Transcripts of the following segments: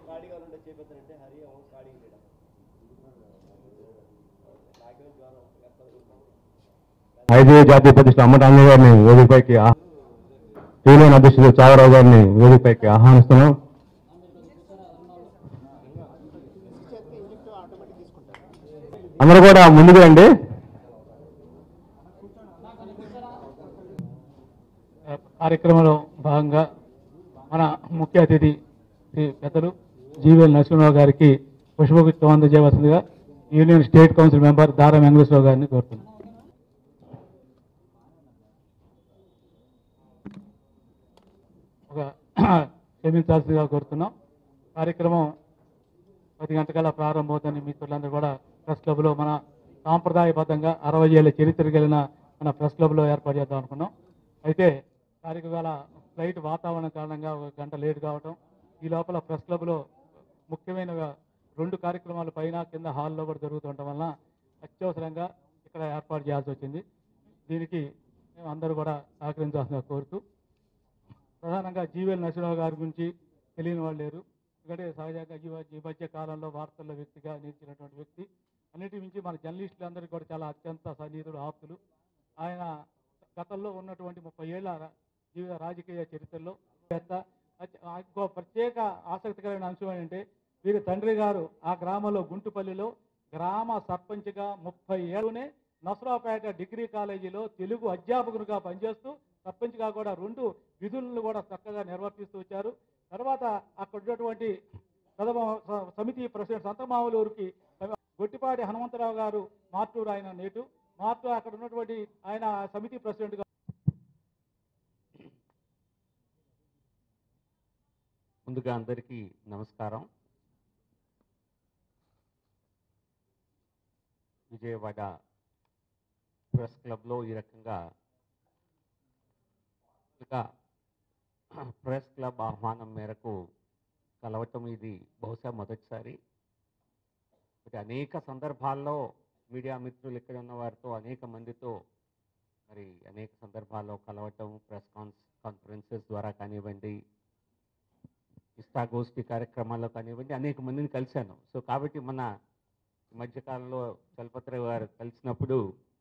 ఖాళీగా ఉంటే చేపెత్తారంటే హరి ఏమో ఖాళీగా లేడా నాకేమో జ్వరం ఎక్కడ ఐదు జాతీయ ప్రతిష్ట అమ్మటాన్ని గారిని వేదికపైకి ఆ- యూనియన్ అధ్యక్షుడు చావరావు గారిని వేదికపైకి ఆహ్వానిస్తున్నాం అందరూ కూడా ముందుకు రండి కార్యక్రమంలో భాగంగా మన ముఖ్య అతిథి శ్రీ పెద్దలు జీవీఎల్ నరసింహరావు గారికి పుష్పగుచ్చం అందజేయవలసిందిగా union state council member Dara Venkateswararao గారిని కోరుతున్నాను ఒక క్షమించాల్సిందిగా కోరుతున్నాం కార్యక్రమం పది గంటకల్లా ప్రారంభమవుతుంది మిత్రులందరూ కూడా ప్రెస్ క్లబ్లో మన సాంప్రదాయబద్ధంగా అరవై ఏళ్ళ చరిత్ర కలిగిన మన ప్రెస్ క్లబ్లో ఏర్పాటు చేద్దాం అనుకున్నాం అయితే తారీఖు వేళ ఫ్లైట్ వాతావరణం కారణంగా ఒక గంట లేట్ కావటం ఈ లోపల ప్రెస్ క్లబ్లో ముఖ్యమైన రెండు కార్యక్రమాలు పైన కింద హాల్లో కూడా జరుగుతుండటం వలన అత్యవసరంగా ఇక్కడ ఏర్పాటు చేయాల్సి వచ్చింది దీనికి మేము అందరూ కూడా సహకరించాల్సిందిగా కోరుతూ ప్రధానంగా జీవీఎల్ నరసింహరావు గారి గురించి తెలియని వాళ్ళు లేరు ఎందుకంటే సహజంగా ఈ మధ్య- ఈ మధ్య కాలంలో వార్తల్లో వ్యక్తిగా నిలిచినటువంటి వ్యక్తి అన్నిటి మించి మన జర్నలిస్టులందరికీ కూడా చాలా అత్యంత సన్నిహితుడు ఆప్తులు ఆయన గతంలో ఉన్నటువంటి ముప్పై ఏళ్ల రా- జీవిత రాజకీయ చరిత్రలో పెద్ద అత్య- ఆ ఇంకో ప్రత్యేక ఆసక్తికరమైన అంశం ఏంటంటే వీరి తండ్రి గారు ఆ గ్రామంలో గుంటుపల్లిలో గ్రామ సర్పంచ్గా ముప్పై ఏళ్ళనే నసరాపేట డిగ్రీ కాలేజీలో తెలుగు అధ్యాపకునిగా పనిచేస్తూ సర్పంచ్గా కూడా రెండు విధులను కూడా చక్కగా నిర్వర్తిస్తూ వచ్చారు తర్వాత అక్కడ ఉన్నటువంటి ప్రథమ స- సమితి ప్రెసిడెంట్ సంతమావులూరుకి గొట్టిపాటి హనుమంతరావు గారు మార్టూరు ఆయన నేటు మార్టూ అక్కడ ఉన్నటువంటి ఆయన సమితి ప్రెసిడెంట్గా ముందుగా అందరికీ నమస్కారం విజయవాడ ప్రెస్ క్లబ్లో ఈ రకంగా ఇక ప్రెస్ క్లబ్ ఆహ్వానం మేరకు కలవటం ఇది బహుశా మొదటిసారి మరి అనేక సందర్భాల్లో మీడియా మిత్రులు ఇక్కడ ఉన్న వారితో అనేక మందితో మరి అనేక సందర్భాల్లో కలవటం ప్రెస్ కాన్స్ కాన్ఫరెన్సెస్ ద్వారా కానివ్వండి ఇష్టాగోష్ఠి కార్యక్రమాల్లో కానివ్వండి అనేక మందిని కలిశాను సో కాబట్టి మన ఈ మధ్యకాలంలో చలపత్ర గారు కలిసినప్పుడు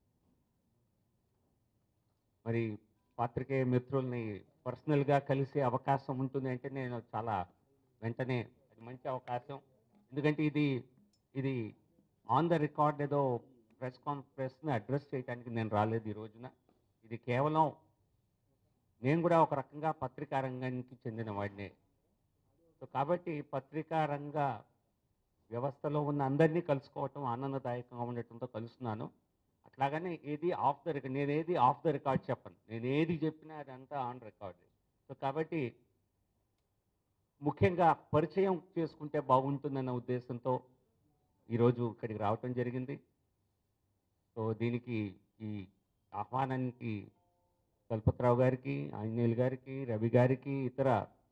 మరి పాత్రికేయ మిత్రుల్ని పర్సనల్గా కలిసే అవకాశం ఉంటుంది అంటే నేను చాలా వెంటనే అది మంచి అవకాశం ఎందుకంటే ఇది ఇది ఆన్ ద రికార్డ్ ఏదో ప్రెస్ కాన్ఫరెన్స్ని అడ్రస్ చేయడానికి నేను రాలేదు ఈ రోజున ఇది కేవలం నేను కూడా ఒక రకంగా పత్రికా రంగానికి చెందిన వాడినే సో కాబట్టి పత్రికా రంగ వ్యవస్థలో ఉన్న అందరినీ కలుసుకోవటం ఆనందదాయకంగా ఉండటంతో కలుస్తున్నాను అట్లాగనే ఏది ఆఫ్ ద రికార్డ్ నేను ఏది ఆఫ్ ద రికార్డ్ చెప్పను నేను ఏది చెప్పినా అదంతా ఆన్ రికార్డ్ సో కాబట్టి ముఖ్యంగా పరిచయం చేసుకుంటే బాగుంటుందన్న ఉద్దేశంతో ఈరోజు ఇక్కడికి రావటం జరిగింది సో దీనికి ఈ ఆహ్వానానికి కల్పతరావు గారికి ఆంజనేయులు గారికి రవి గారికి ఇతర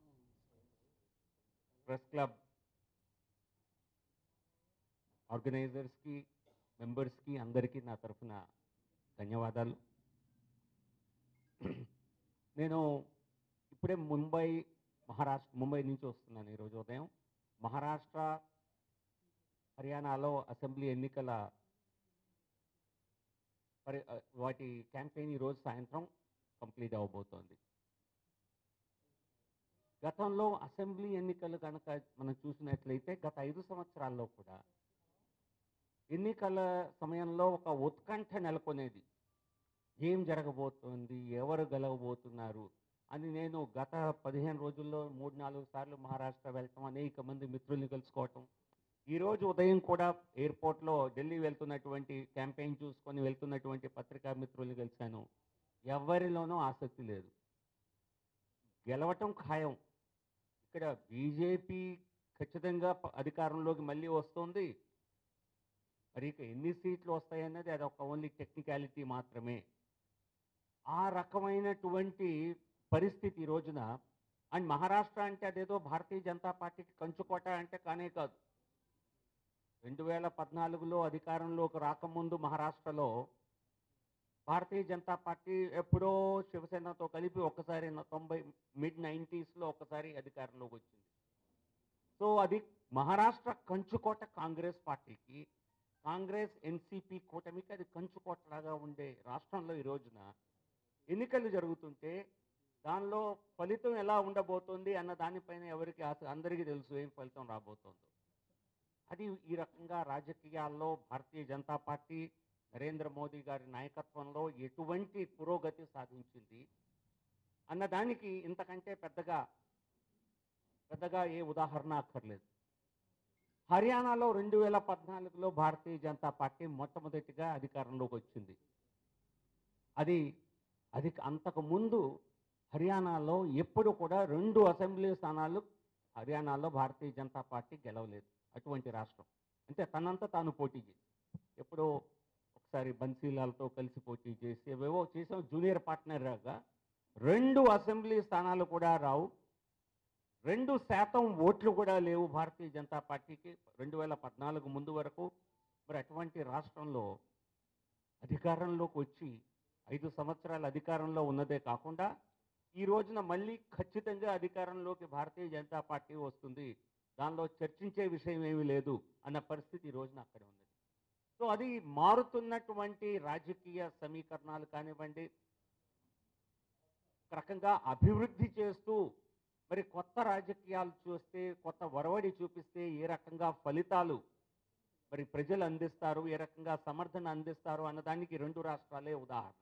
ప్రెస్ క్లబ్ ఆర్గనైజర్స్కి మెంబర్స్కి అందరికీ నా తరఫున ధన్యవాదాలు నేను ఇప్పుడే ముంబై మహారాష్ట్ర ముంబై నుంచి వస్తున్నాను ఈరోజు ఉదయం మహారాష్ట్ర హర్యానాలో అసెంబ్లీ ఎన్నికల పరి వాటి క్యాంపెయిన్ ఈరోజు సాయంత్రం కంప్లీట్ అవ్వబోతోంది గతంలో అసెంబ్లీ ఎన్నికలు కనుక మనం చూసినట్లయితే గత ఐదు సంవత్సరాల్లో కూడా ఎన్నికల సమయంలో ఒక ఉత్కంఠ నెలకొనేది ఏం జరగబోతోంది ఎవరు గెలవబోతున్నారు అని నేను గత పదిహేను రోజుల్లో మూడు నాలుగు సార్లు మహారాష్ట్ర వెళ్ళటం అనేక మంది మిత్రుల్ని కలుసుకోవటం ఈరోజు ఉదయం కూడా ఎయిర్పోర్ట్లో ఢిల్లీ వెళ్తున్నటువంటి క్యాంపెయిన్ చూసుకొని వెళ్తున్నటువంటి పత్రికా మిత్రుల్ని కలిశాను ఎవరిలోనూ ఆసక్తి లేదు గెలవటం ఖాయం ఇక్కడ బీజేపీ ఖచ్చితంగా ప- అధికారంలోకి మళ్ళీ వస్తుంది మరి ఇక ఎన్ని సీట్లు వస్తాయన్నది అది ఒక ఓన్లీ టెక్నికాలిటీ మాత్రమే ఆ రకమైనటువంటి పరిస్థితి ఈ రోజున అండ్ మహారాష్ట్ర అంటే అదేదో భారతీయ జనతా పార్టీకి కంచుకోట అంటే కానే కాదు రెండు వేల పద్నాలుగులో అధికారంలోకి రాకముందు మహారాష్ట్రలో భారతీయ జనతా పార్టీ ఎప్పుడో శివసేనతో కలిపి ఒక్కసారి న- తొంభై మిడ్ నైంటీస్లో ఒక్కసారి అధికారంలోకి వచ్చింది సో సో అది మహారాష్ట్ర కంచుకోట కాంగ్రెస్ పార్టీకి కాంగ్రెస్ ఎన్సీపీ కూటమికి అది కంచుకోటలాగా ఉండే రాష్ట్రంలో ఈ రోజున ఎన్నికలు జరుగుతుంటే దానిలో ఫలితం ఎలా ఉండబోతోంది అన్న దానిపైన ఎవరికి ఆశ అందరికీ తెలుసు ఏం ఫలితం రాబోతోందో అది ఈ రకంగా రాజకీయాల్లో భారతీయ జనతా పార్టీ నరేంద్ర మోదీ గారి నాయకత్వంలో ఎటువంటి పురోగతి సాధించింది అన్నదానికి ఇంతకంటే పెద్దగా పెద్దగా ఏ ఉదాహరణ అక్కర్లేదు హర్యానాలో రెండు వేల పద్నాలుగులో భారతీయ జనతా పార్టీ మొట్టమొదటిగా అధికారంలోకి వచ్చింది అది అది అంతకు ముందు హర్యానాలో ఎప్పుడు కూడా రెండు అసెంబ్లీ స్థానాలు హర్యానాలో భారతీయ జనతా పార్టీ గెలవలేదు అటువంటి రాష్ట్రం అంటే తనంతా తాను పోటీ చేసి ఎప్పుడో ఒకసారి బన్సీలాల్తో కలిసి పోటీ చేసి ఏవేవో చేసాం జూనియర్ పార్ట్నర్ రాగా రెండు అసెంబ్లీ స్థానాలు కూడా రావు రెండు శాతం ఓట్లు కూడా లేవు భారతీయ జనతా పార్టీకి రెండు వేల పద్నాలుగు ముందు వరకు మరి అటువంటి రాష్ట్రంలో అధికారంలోకి వచ్చి ఐదు సంవత్సరాల అధికారంలో ఉన్నదే కాకుండా ఈ రోజున మళ్ళీ ఖచ్చితంగా అధికారంలోకి భారతీయ జనతా పార్టీ వస్తుంది దానిలో చర్చించే విషయం ఏమీ లేదు అన్న పరిస్థితి ఈ రోజున అక్కడ ఉన్నది సో అది మారుతున్నటువంటి రాజకీయ సమీకరణాలు కానివ్వండి ఒక రకంగా అభివృద్ధి చేస్తూ మరి కొత్త రాజకీయాలు చూస్తే కొత్త ఒరవడి చూపిస్తే ఏ రకంగా ఫలితాలు మరి ప్రజలు అందిస్తారు ఏ రకంగా సమర్థన అందిస్తారు అన్నదానికి రెండు రాష్ట్రాలే ఉదాహరణ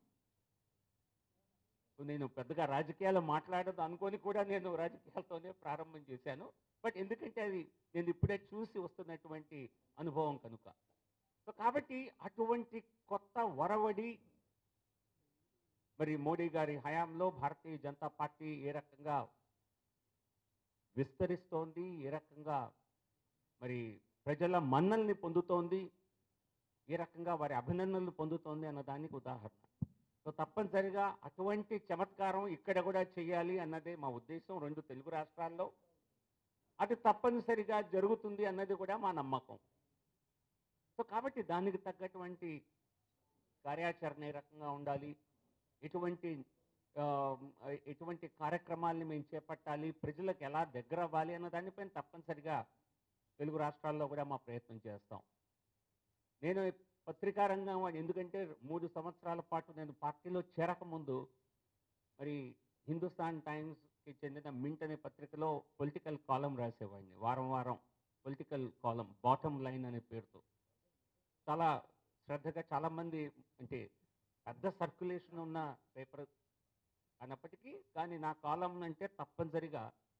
సో నేను పెద్దగా రాజకీయాలు మాట్లాడదు అనుకొని కూడా నేను రాజకీయాలతోనే ప్రారంభం చేశాను బట్ ఎందుకంటే అది నేను ఇప్పుడే చూసి వస్తున్నటువంటి అనుభవం కనుక సో కాబట్టి అటువంటి కొత్త వరవడి మరి మోడీ గారి హయాంలో భారతీయ జనతా పార్టీ ఏ రకంగా విస్తరిస్తోంది ఏ రకంగా మరి ప్రజల మన్నల్ని పొందుతోంది ఏ రకంగా వారి అభినందనలు పొందుతోంది అన్న దానికి ఉదాహరణ సో తప్పనిసరిగా అటువంటి చమత్కారం ఇక్కడ కూడా చేయాలి అన్నదే మా ఉద్దేశం రెండు తెలుగు రాష్ట్రాల్లో అది తప్పనిసరిగా జరుగుతుంది అన్నది కూడా మా నమ్మకం సో కాబట్టి దానికి తగ్గటువంటి కార్యాచరణ ఏ రకంగా ఉండాలి ఎటువంటి ఆ, ఎటువంటి కార్యక్రమాల్ని మేము చేపట్టాలి ప్రజలకు ఎలా దగ్గర అవ్వాలి అన్న దానిపైన తప్పనిసరిగా తెలుగు రాష్ట్రాల్లో కూడా మా ప్రయత్నం చేస్తాం నేను పత్రికా రంగం వాడిని ఎందుకంటే మూడు సంవత్సరాల పాటు నేను పార్టీలో చేరకముందు మరి హిందుస్థాన్ టైమ్స్కి చెందిన మింట్ అనే పత్రికలో పొలిటికల్ కాలం రాసేవాడిని వారం వారం పొలిటికల్ కాలం బాటమ్ లైన్ అనే పేరుతో చాలా శ్రద్ధగా చాలామంది అంటే పెద్ద సర్క్యులేషన్ ఉన్న పేపర్ అన్నప్పటికీ కానీ నా కాలం అంటే తప్పనిసరిగా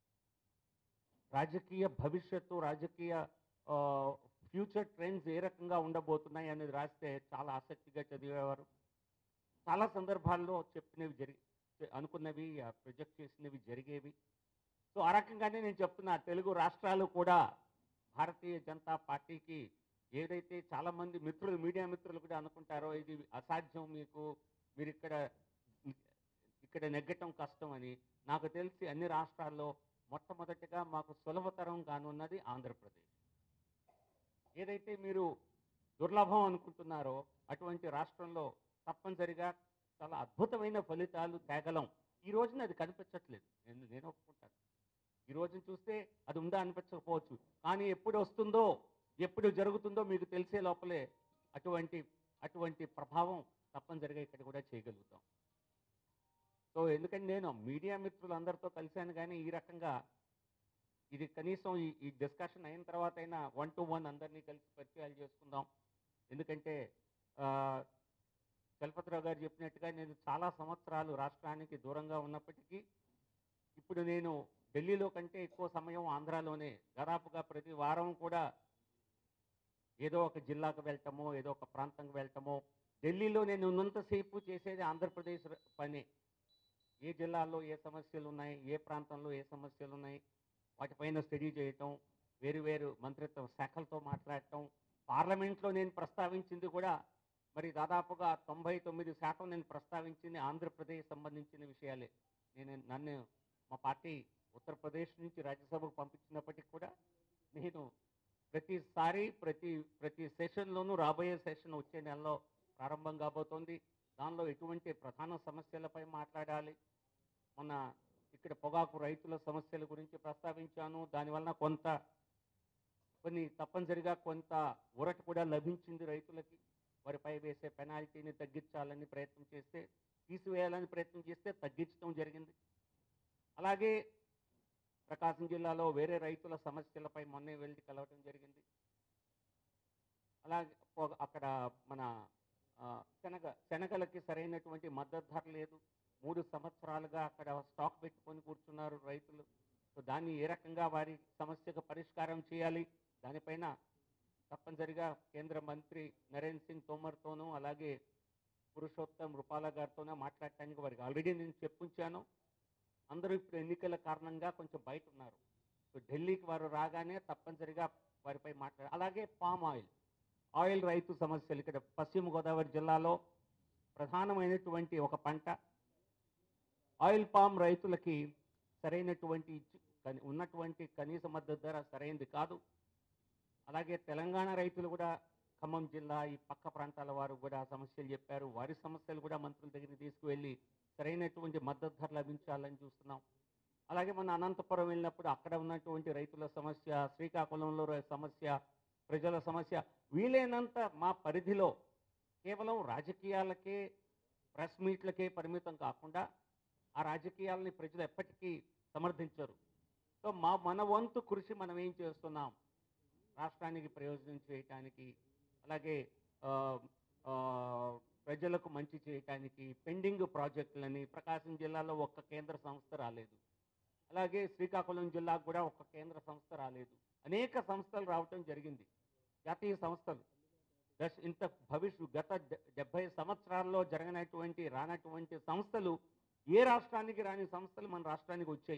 రాజకీయ భవిష్యత్తు రాజకీయ ఫ్యూచర్ ట్రెండ్స్ ఏ రకంగా ఉండబోతున్నాయి అనేది రాస్తే చాలా ఆసక్తిగా చదివేవారు చాలా సందర్భాల్లో చెప్పినవి జరిగి అనుకున్నవి ప్రొజెక్ట్ చేసినవి జరిగేవి సో ఆ రకంగానే నేను చెప్తున్నా తెలుగు రాష్ట్రాలు కూడా భారతీయ జనతా పార్టీకి ఏదైతే చాలా మంది మిత్రులు మీడియా మిత్రులు కూడా అనుకుంటారో ఇది అసాధ్యం మీకు మీరు ఇక్కడ ఇక్కడ నెగ్గటం కష్టం అని నాకు తెలిసి అన్ని రాష్ట్రాల్లో మొట్టమొదటిగా మాకు సులభతరం కానున్నది ఆంధ్రప్రదేశ్ ఏదైతే మీరు దుర్లభం అనుకుంటున్నారో అటువంటి రాష్ట్రంలో తప్పనిసరిగా చాలా అద్భుతమైన ఫలితాలు తేగలం ఈ రోజున అది కనిపించట్లేదు నేను నేను ఒప్పుకుంటాను ఈ రోజున చూస్తే అది ఉందా అనిపించకపోవచ్చు కానీ ఎప్పుడు వస్తుందో ఎప్పుడు జరుగుతుందో మీకు తెలిసే లోపలే అటువంటి అటువంటి ప్రభావం తప్పనిసరిగా ఇక్కడ కూడా చేయగలుగుతాం సో ఎందుకంటే నేను మీడియా మిత్రులందరితో కలిశాను కానీ ఈ రకంగా ఇది కనీసం ఈ ఈ డిస్కషన్ అయిన తర్వాత అయినా వన్ టు వన్ అందరినీ కలిసి పరిచయాలు చేసుకుందాం ఎందుకంటే ఆ, చలపతిరావు గారు చెప్పినట్టుగా నేను చాలా సంవత్సరాలు రాష్ట్రానికి దూరంగా ఉన్నప్పటికీ ఇప్పుడు నేను ఢిల్లీలో కంటే ఎక్కువ సమయం ఆంధ్రాలోనే దాదాపుగా ప్రతి వారం కూడా ఏదో ఒక జిల్లాకు వెళ్ళటమో ఏదో ఒక ప్రాంతంకి వెళ్ళటమో ఢిల్లీలో నేను ఉన్నంతసేపు చేసేది ఆంధ్రప్రదేశ్ ర- పనే ఏ జిల్లాల్లో ఏ సమస్యలు ఉన్నాయి ఏ ప్రాంతంలో ఏ సమస్యలు ఉన్నాయి వాటిపైన స్టడీ చేయటం వేరు వేరు మంత్రిత్వ శాఖలతో మాట్లాడటం పార్లమెంట్లో నేను ప్రస్తావించింది కూడా మరి దాదాపుగా తొంభై తొమ్మిది శాతం నేను ప్రస్తావించింది ఆంధ్రప్రదేశ్ సంబంధించిన విషయాలే నేను నన్ను మా పార్టీ ఉత్తరప్రదేశ్ నుంచి రాజ్యసభకు పంపించినప్పటికీ కూడా నేను ప్రతిసారి ప్రతి ప్రతి సెషన్లోనూ రాబోయే సెషన్ వచ్చే నెలలో ప్రారంభం కాబోతోంది దానిలో ఎటువంటి ప్రధాన సమస్యలపై మాట్లాడాలి మొన్న ఇక్కడ పొగాకు రైతుల సమస్యల గురించి ప్రస్తావించాను దానివలన కొంత కొన్ని తప్పనిసరిగా కొంత ఊరట కూడా లభించింది రైతులకి వారిపై వేసే పెనాల్టీని తగ్గించాలని ప్రయత్నం చేస్తే తీసివేయాలని ప్రయత్నం చేస్తే తగ్గించడం జరిగింది అలాగే ప్రకాశం జిల్లాలో వేరే రైతుల సమస్యలపై మొన్నే వెళ్ళి కలవటం జరిగింది అలాగే పొగ- అక్కడ మన ఆ, శనగ శనగలకి సరైనటువంటి మద్దతు ధర లేదు మూడు సంవత్సరాలుగా అక్కడ స్టాక్ పెట్టుకొని కూర్చున్నారు రైతులు సో దాన్ని ఏ రకంగా వారి సమస్యకు పరిష్కారం చేయాలి దానిపైన తప్పనిసరిగా కేంద్ర మంత్రి నరేంద్ర సింగ్ తోమర్తోనూ అలాగే పురుషోత్తం రూపాల గారితోనూ మాట్లాడటానికి వారికి ఆల్రెడీ నేను చెప్పుంచాను అందరూ ఇప్పుడు ఎన్నికల కారణంగా కొంచెం బయట ఉన్నారు సో ఢిల్లీకి వారు రాగానే తప్పనిసరిగా వారిపై మాట్లాడారు అలాగే పామ్ ఆయిల్ ఆయిల్ రైతు సమస్యలు ఇక్కడ పశ్చిమ గోదావరి జిల్లాలో ప్రధానమైనటువంటి ఒక పంట ఆయిల్ పామ్ రైతులకి సరైనటువంటి ఇచ్చి- కని- ఉన్నటువంటి కనీస మద్దతు ధర సరైనది కాదు అలాగే తెలంగాణ రైతులు కూడా ఖమ్మం జిల్లా ఈ పక్క ప్రాంతాల వారు కూడా సమస్యలు చెప్పారు వారి సమస్యలు కూడా మంత్రుల దగ్గరికి తీసుకువెళ్ళి సరైనటువంటి మద్దతు ధర లభించాలని చూస్తున్నాం అలాగే మన అనంతపురం వెళ్ళినప్పుడు అక్కడ ఉన్నటువంటి రైతుల సమస్య శ్రీకాకుళంలో రై- సమస్య ప్రజల సమస్య వీలైనంత మా పరిధిలో కేవలం రాజకీయాలకే ప్రెస్ మీట్లకే పరిమితం కాకుండా ఆ రాజకీయాలని ప్రజలు ఎప్పటికీ సమర్థించరు సో మా మన వంతు కృషి మనం ఏం చేస్తున్నాం రాష్ట్రానికి ప్రయోజనం చేయటానికి అలాగే ఆ, ఆ, ప్రజలకు మంచి చేయటానికి పెండింగ్ ప్రాజెక్టులని ప్రకాశం జిల్లాలో ఒక్క కేంద్ర సంస్థ రాలేదు అలాగే శ్రీకాకుళం జిల్లాకు కూడా ఒక్క కేంద్ర సంస్థ రాలేదు అనేక సంస్థలు రావటం జరిగింది జాతీయ సంస్థలు దశ ఇంత భవిష్యత్ గత డె- డెబ్బై సంవత్సరాల్లో జరగనటువంటి రానటువంటి సంస్థలు ఏ రాష్ట్రానికి రాని సంస్థలు మన రాష్ట్రానికి వచ్చాయి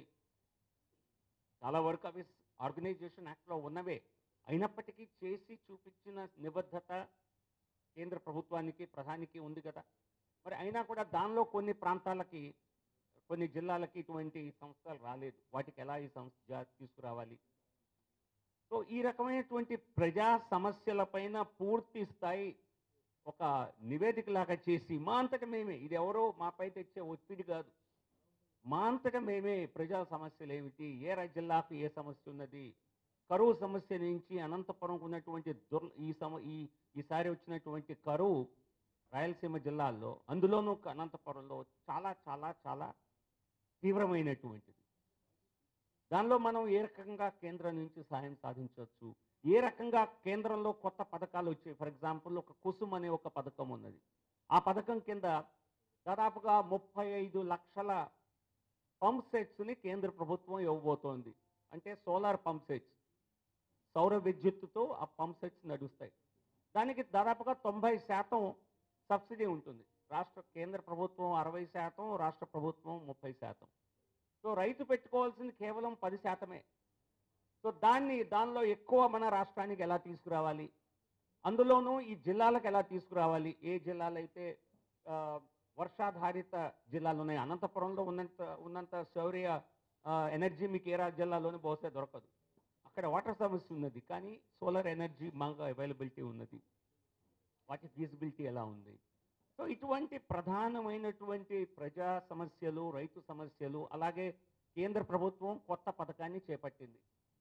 చాలా వరకు అవి ఆర్గనైజేషన్ యాక్ట్లో ఉన్నవే అయినప్పటికీ చేసి చూపించిన నిబద్ధత కేంద్ర ప్రభుత్వానికి ప్రధానికి ఉంది కదా మరి అయినా కూడా దానిలో కొన్ని ప్రాంతాలకి కొన్ని జిల్లాలకి ఇటువంటి సంస్థలు రాలేదు వాటికి ఎలా ఈ సంస్థ జా- తీసుకురావాలి సో ఈ రకమైనటువంటి ప్రజా సమస్యలపైన పూర్తి స్థాయి ఒక నివేదిక లాగా చేసి మా అంతట మేమే ఇది ఎవరో మాపై తెచ్చే ఒత్తిడి కాదు మా అంతట మేమే ప్రజా సమస్యలు ఏమిటి ఏ రా- జిల్లాకు ఏ సమస్య ఉన్నది కరువు సమస్య నుంచి అనంతపురంకు ఉన్నటువంటి దుర్ ఈ సమ ఈ ఈసారి వచ్చినటువంటి కరువు రాయలసీమ జిల్లాల్లో అందులోనూ అనంతపురంలో చాలా చాలా చాలా తీవ్రమైనటువంటిది దానిలో మనం ఏ రకంగా కేంద్రం నుంచి సాయం సాధించవచ్చు ఏ రకంగా కేంద్రంలో కొత్త పథకాలు వచ్చాయి ఫర్ ఎగ్జాంపుల్ ఒక కుసుమ్ అనే ఒక పథకం ఉన్నది ఆ పథకం కింద దాదాపుగా ముప్పై ఐదు లక్షల పంప్ సెట్స్ని కేంద్ర ప్రభుత్వం ఇవ్వబోతోంది అంటే సోలార్ పంప్ సెట్స్ సౌర విద్యుత్తుతో ఆ పంప్ సెట్స్ నడుస్తాయి దానికి దాదాపుగా తొంభై శాతం సబ్సిడీ ఉంటుంది రాష్ట్ర కేంద్ర ప్రభుత్వం అరవై శాతం రాష్ట్ర ప్రభుత్వం ముప్పై శాతం సో రైతు పెట్టుకోవాల్సింది కేవలం పది శాతమే సో దాన్ని దానిలో ఎక్కువ మన రాష్ట్రానికి ఎలా తీసుకురావాలి అందులోనూ ఈ జిల్లాలకు ఎలా తీసుకురావాలి ఏ జిల్లాలు అయితే ఆ, వర్షాధారిత జిల్లాలు ఉన్నాయి అనంతపురంలో ఉన్నంత ఉన్నంత శౌర్య ఆ, ఎనర్జీ మీకు ఏ రా- జిల్లాలోనూ బహుశా దొరకదు అక్కడ వాటర్ సమస్య ఉన్నది కానీ సోలార్ ఎనర్జీ బాగా అవైలబిలిటీ ఉన్నది వాటి ఫీజిబిలిటీ ఎలా ఉంది సో ఇటువంటి ప్రధానమైనటువంటి ప్రజా సమస్యలు రైతు సమస్యలు అలాగే కేంద్ర ప్రభుత్వం కొత్త పథకాన్ని చేపట్టింది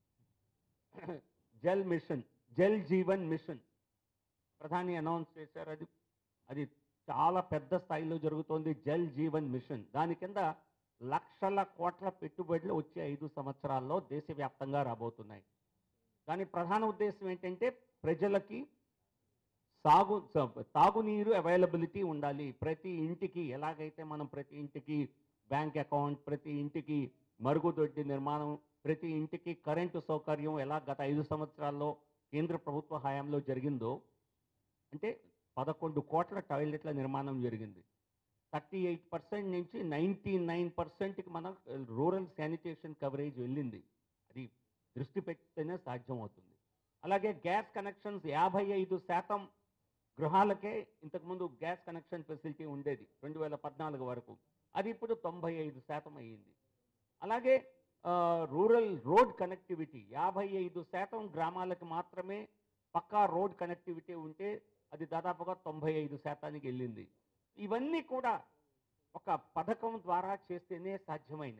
జల్ మిషన్ జల్ జీవన్ మిషన్ ప్రధాని అనౌన్స్ చేశారు అది అది చాలా పెద్ద స్థాయిలో జరుగుతోంది జల్ జీవన్ మిషన్ దాని కింద లక్షల కోట్ల పెట్టుబడులు వచ్చే ఐదు సంవత్సరాల్లో దేశవ్యాప్తంగా రాబోతున్నాయి దాని ప్రధాన ఉద్దేశం ఏంటంటే ప్రజలకి సాగు స- తాగునీరు అవైలబిలిటీ ఉండాలి ప్రతి ఇంటికి ఎలాగైతే మనం ప్రతి ఇంటికి బ్యాంక్ అకౌంట్ ప్రతి ఇంటికి మరుగుదొడ్డి నిర్మాణం ప్రతి ఇంటికి కరెంటు సౌకర్యం ఎలా గత ఐదు సంవత్సరాల్లో కేంద్ర ప్రభుత్వ హయాంలో జరిగిందో అంటే పదకొండు కోట్ల టాయిలెట్ల నిర్మాణం జరిగింది థర్టీ ఎయిట్ పర్సెంట్ నుంచి నైంటీ నైన్ పర్సెంట్కి మన రూరల్ శానిటేషన్ కవరేజ్ వెళ్ళింది అది దృష్టి పెడితేనే సాధ్యం అవుతుంది అలాగే గ్యాస్ కనెక్షన్స్ యాభై ఐదు శాతం గృహాలకే ఇంతకుముందు గ్యాస్ కనెక్షన్ ఫెసిలిటీ ఉండేది రెండు వేల పద్నాలుగు వరకు అది ఇప్పుడు తొంభై ఐదు శాతం అయ్యింది అలాగే ఆ, రూరల్ రోడ్ కనెక్టివిటీ యాభై ఐదు శాతం గ్రామాలకు మాత్రమే పక్కా రోడ్ కనెక్టివిటీ ఉంటే అది దాదాపుగా తొంభై ఐదు శాతానికి వెళ్ళింది ఇవన్నీ కూడా ఒక పథకం ద్వారా చేస్తేనే సాధ్యమైనవి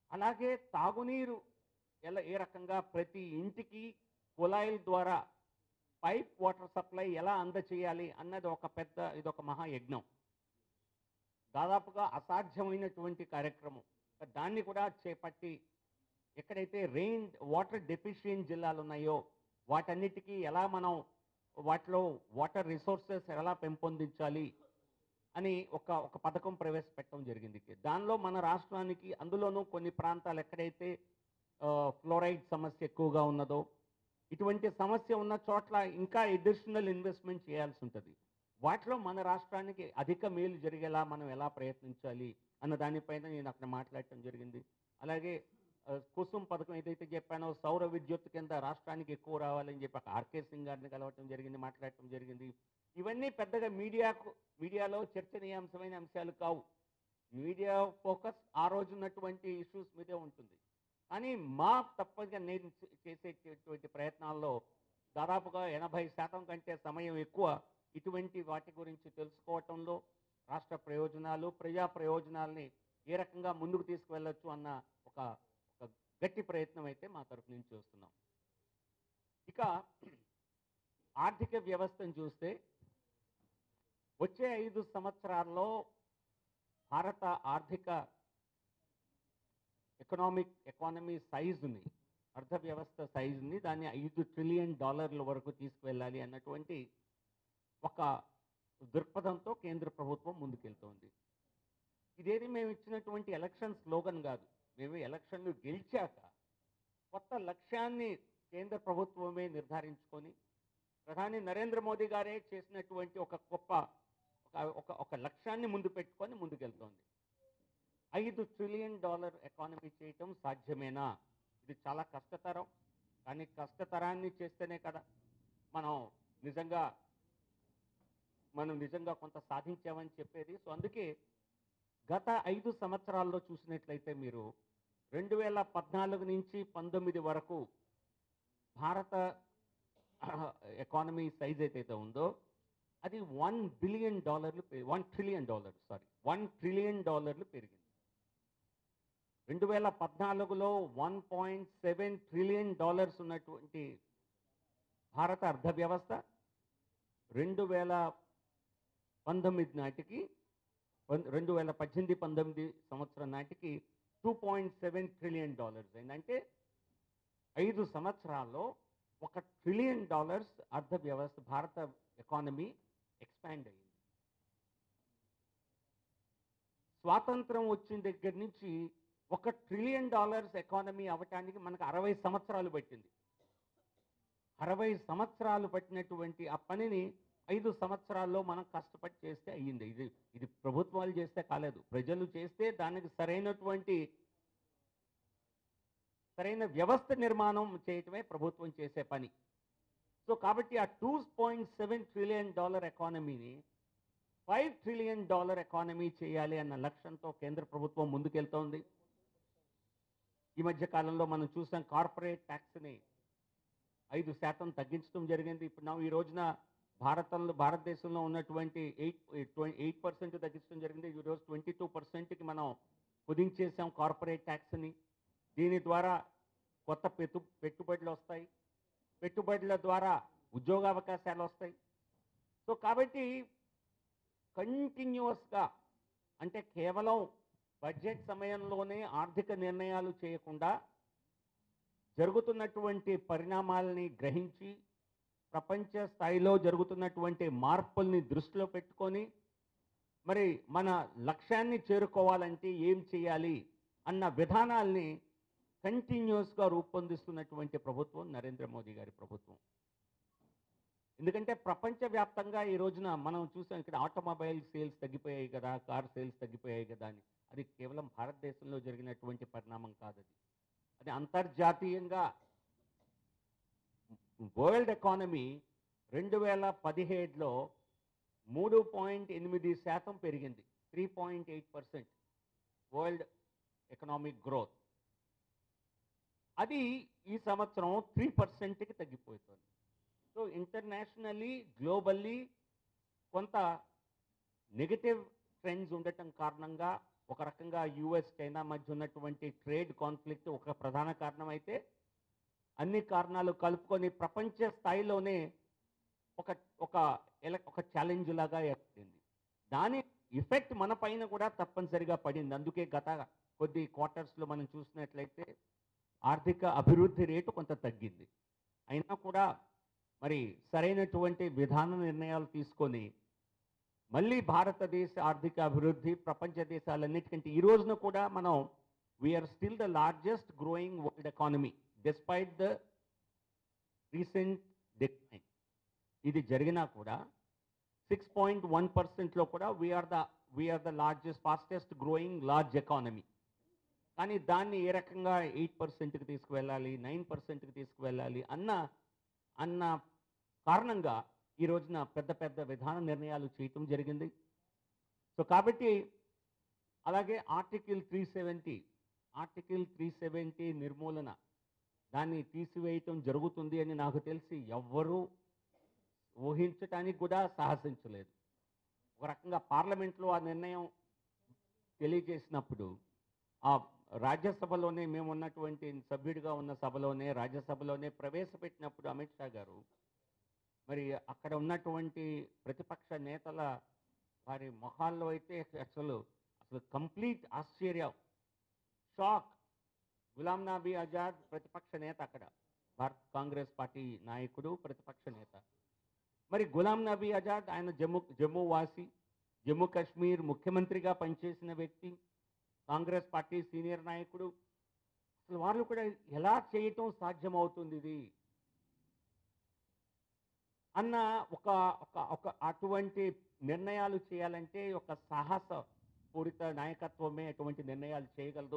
అలాగే తాగునీరు ఎలా ఏ రకంగా ప్రతి ఇంటికి కుళాయిల ద్వారా పైప్ వాటర్ సప్లై ఎలా అందచేయాలి అన్నది ఒక పెద్ద ఇది ఒక మహాయజ్ఞం దాదాపుగా అసాధ్యమైనటువంటి కార్యక్రమం దాన్ని కూడా చేపట్టి ఎక్కడైతే రెయిన్ వాటర్ డెఫిషియెంట్ జిల్లాలు ఉన్నాయో వాటన్నిటికీ ఎలా మనం వాటిలో వాటర్ రిసోర్సెస్ ఎలా పెంపొందించాలి అని ఒక ఒక పథకం ప్రవేశపెట్టడం జరిగింది దానిలో మన రాష్ట్రానికి అందులోనూ కొన్ని ప్రాంతాలు ఎక్కడైతే ఫ్లోరైడ్ సమస్య ఎక్కువగా ఉన్నదో ఇటువంటి సమస్య ఉన్న చోట్ల ఇంకా ఎడిషనల్ ఇన్వెస్ట్మెంట్ చేయాల్సి ఉంటుంది వాటిలో మన రాష్ట్రానికి అధిక మేలు జరిగేలా మనం ఎలా ప్రయత్నించాలి అన్న దానిపైన నేను అక్కడ మాట్లాడటం జరిగింది అలాగే ఆ, కుసుమ్ పథకం ఏదైతే చెప్పానో సౌర విద్యుత్ కింద రాష్ట్రానికి ఎక్కువ రావాలని చెప్పి అక్కడ ఆర్కే సింగ్ గారిని కలవటం జరిగింది మాట్లాడటం జరిగింది ఇవన్నీ పెద్దగా మీడియాకు మీడియాలో చర్చనీయాంశమైన అంశాలు కావు మీడియా ఫోకస్ ఆ రోజు ఉన్నటువంటి ఇష్యూస్ మీదే ఉంటుంది కానీ మా తప్పగా నేను చే- చేసేటటువంటి ప్రయత్నాల్లో దాదాపుగా ఎనభై శాతం కంటే సమయం ఎక్కువ ఇటువంటి వాటి గురించి తెలుసుకోవటంలో రాష్ట్ర ప్రయోజనాలు ప్రజా ప్రయోజనాల్ని ఏ రకంగా ముందుకు తీసుకువెళ్ళొచ్చు అన్న ఒక ఒక గట్టి ప్రయత్నం అయితే మా తరపు నుంచి చేస్తున్నాం ఇక ఆర్థిక వ్యవస్థను చూస్తే వచ్చే ఐదు సంవత్సరాల్లో భారత ఆర్థిక ఎకనామిక్ ఎకానమీ సైజుని అర్థ వ్యవస్థ సైజుని దాన్ని ఐదు ట్రిలియన్ డాలర్ల వరకు తీసుకువెళ్ళాలి అన్నటువంటి ఒక దృక్పథంతో కేంద్ర ప్రభుత్వం ముందుకెళ్తోంది ఇదేది మేము ఇచ్చినటువంటి ఎలక్షన్ స్లోగన్ కాదు మేము ఎలక్షన్లు గెలిచాక కొత్త లక్ష్యాన్ని కేంద్ర ప్రభుత్వమే నిర్ధారించుకొని ప్రధాని నరేంద్ర మోదీ గారే చేసినటువంటి ఒక గొప్ప ఒక ఒక ఒక లక్ష్యాన్ని ముందు పెట్టుకొని ముందుకెళ్తోంది ఐదు ట్రిలియన్ డాలర్ ఎకానమీ చేయటం సాధ్యమేనా ఇది చాలా కష్టతరం కానీ కష్టతరాన్ని చేస్తేనే కదా మనం నిజంగా మనం నిజంగా కొంత సాధించామని చెప్పేది సో అందుకే గత ఐదు సంవత్సరాల్లో చూసినట్లయితే మీరు రెండు వేల పద్నాలుగు నుంచి పంతొమ్మిది వరకు భారత ఎకానమీ సైజ్ ఏదైతే ఉందో అది వన్ బిలియన్ డాలర్లు one trillion dollar sorry one trillion డాలర్లు పెరిగింది రెండు వేల పద్నాలుగులో one point seven trillion dollars ఉన్నటువంటి భారత అర్థ వ్యవస్థ రెండు వేల పంతొమ్మిది నాటికి పన్- రెండు వేల పద్దెనిమిది పంతొమ్మిది సంవత్సరం నాటికి two point seven trillion dollars అయిందంటే ఐదు సంవత్సరాల్లో ఒక ట్రిలియన్ డాలర్స్ అర్థ వ్యవస్థ భారత ఎకానమీ ఎక్స్పాండ్ అయ్యింది స్వాతంత్రం వచ్చిన దగ్గర నుంచి ఒక ట్రిలియన్ డాలర్స్ ఎకానమీ అవ్వటానికి మనకు అరవై సంవత్సరాలు పట్టింది అరవై సంవత్సరాలు పట్టినటువంటి ఆ పనిని ఐదు సంవత్సరాల్లో మనం కష్టపడి చేస్తే అయ్యింది ఇది ఇది ప్రభుత్వాలు చేస్తే కాలేదు ప్రజలు చేస్తే దానికి సరైనటువంటి సరైన వ్యవస్థ నిర్మాణం చేయటమే ప్రభుత్వం చేసే పని సో కాబట్టి ఆ two point seven trillion dollar ఎకానమీని ఫైవ్ ట్రిలియన్ డాలర్ ఎకానమీ చేయాలి అన్న లక్ష్యంతో కేంద్ర ప్రభుత్వం ముందుకెళ్తోంది ఈ మధ్య కాలంలో మనం చూసాం కార్పొరేట్ ట్యాక్స్ని ఐదు శాతం తగ్గించడం జరిగింది ఇప్పుడు ನಾವು ఈ రోజున భారతంలో భారతదేశంలో ఉన్నటువంటి ఎయిట్ ఎయిట్ పర్సెంట్ తగ్గించడం జరిగింది ఈ రోజు ట్వంటీ టూ పర్సెంట్కి మనం కుదించేసాం కార్పొరేట్ ట్యాక్స్ని దీని ద్వారా కొత్త పెట్టు పెట్టుబడులు వస్తాయి పెట్టుబడుల ద్వారా ఉద్యోగావకాశాలు వస్తాయి సో కాబట్టి కంటిన్యూస్గా అంటే కేవలం బడ్జెట్ సమయంలోనే ఆర్థిక నిర్ణయాలు చేయకుండా జరుగుతున్నటువంటి పరిణామాలని గ్రహించి ప్రపంచ స్థాయిలో జరుగుతున్నటువంటి మార్పుల్ని దృష్టిలో పెట్టుకొని మరి మన లక్ష్యాన్ని చేరుకోవాలంటే ఏం చేయాలి అన్న విధానాల్ని కంటిన్యూస్గా రూపొందిస్తున్నటువంటి ప్రభుత్వం నరేంద్ర మోదీ గారి ప్రభుత్వం ఎందుకంటే ప్రపంచవ్యాప్తంగా ఈ రోజున మనం చూసాం ఇక్కడ ఆటోమొబైల్ సేల్స్ తగ్గిపోయాయి కదా కార్ సేల్స్ తగ్గిపోయాయి కదా అని అది కేవలం భారతదేశంలో జరిగినటువంటి పరిణామం కాదు అది అది అంతర్జాతీయంగా వరల్డ్ ఎకానమీ రెండు వేల పదిహేడులో మూడు పాయింట్ ఎనిమిది శాతం పెరిగింది three point eight percent world economic growth అది ఈ సంవత్సరం త్రీ పర్సెంట్కి తగ్గిపోతుంది సో ఇంటర్నేషనల్లీ గ్లోబల్లీ కొంత నెగటివ్ ట్రెండ్స్ ఉండటం కారణంగా ఒక రకంగా యుఎస్ చైనా మధ్య ఉన్నటువంటి ట్రేడ్ కాన్ఫ్లిక్ట్ ఒక ప్రధాన కారణం అయితే అన్ని కారణాలు కలుపుకొని ప్రపంచ స్థాయిలోనే ఒక ఒక ఎల ఒక ఛాలెంజ్ లాగా ఏర్పడింది దాని ఎఫెక్ట్ మన పైన కూడా తప్పనిసరిగా పడింది అందుకే గత కొద్ది క్వార్టర్స్లో మనం చూసినట్లయితే ఆర్థిక అభివృద్ధి రేటు కొంత తగ్గింది అయినా కూడా మరి సరైనటువంటి విధాన నిర్ణయాలు తీసుకొని మళ్ళీ భారతదేశ ఆర్థిక అభివృద్ధి ప్రపంచ దేశాలన్నిటికంటే ఈ రోజున కూడా మనం we're still the largest growing world economy despite the recent decline ఇది జరిగినా కూడా సిక్స్ పాయింట్ వన్ పర్సెంట్లో కూడా we're the we're the largest fastest growing large economy కానీ దాన్ని ఏ రకంగా ఎయిట్ పర్సెంట్కి తీసుకువెళ్ళాలి నైన్ పర్సెంట్కి తీసుకువెళ్ళాలి అన్న అన్న కారణంగా ఈ రోజున పెద్ద పెద్ద విధాన నిర్ణయాలు చేయటం జరిగింది సో కాబట్టి అలాగే article three seventy article three seventy నిర్మూలన దాన్ని తీసివేయటం జరుగుతుంది అని నాకు తెలిసి ఎవ్వరూ ఊహించటానికి కూడా సాహసించలేదు ఒక రకంగా పార్లమెంట్లో ఆ నిర్ణయం తెలియజేసినప్పుడు ఆ రాజ్యసభలోనే మేము ఉన్నటువంటి సభ్యుడిగా ఉన్న సభలోనే రాజ్యసభలోనే ప్రవేశపెట్టినప్పుడు అమిత్ షా గారు మరి అక్కడ ఉన్నటువంటి ప్రతిపక్ష నేతల వారి మొహాల్లో అయితే అసలు అసలు కంప్లీట్ ఆశ్చర్యం షాక్ గులాం నబీ ఆజాద్ ప్రతిపక్ష నేత అక్కడ భారత్ కాంగ్రెస్ పార్టీ నాయకుడు ప్రతిపక్ష నేత మరి గులాం నబీ ఆజాద్ ఆయన జమ్మూ జమ్మూ వాసి జమ్మూ కాశ్మీర్ ముఖ్యమంత్రిగా పనిచేసిన వ్యక్తి కాంగ్రెస్ పార్టీ సీనియర్ నాయకుడు అసలు వాళ్ళు కూడా ఎలా చేయటం సాధ్యమవుతుంది ఇది అన్న ఒక ఒక ఒక అటువంటి నిర్ణయాలు చేయాలంటే ఒక సాహస పూరిత నాయకత్వమే అటువంటి నిర్ణయాలు చేయగలదు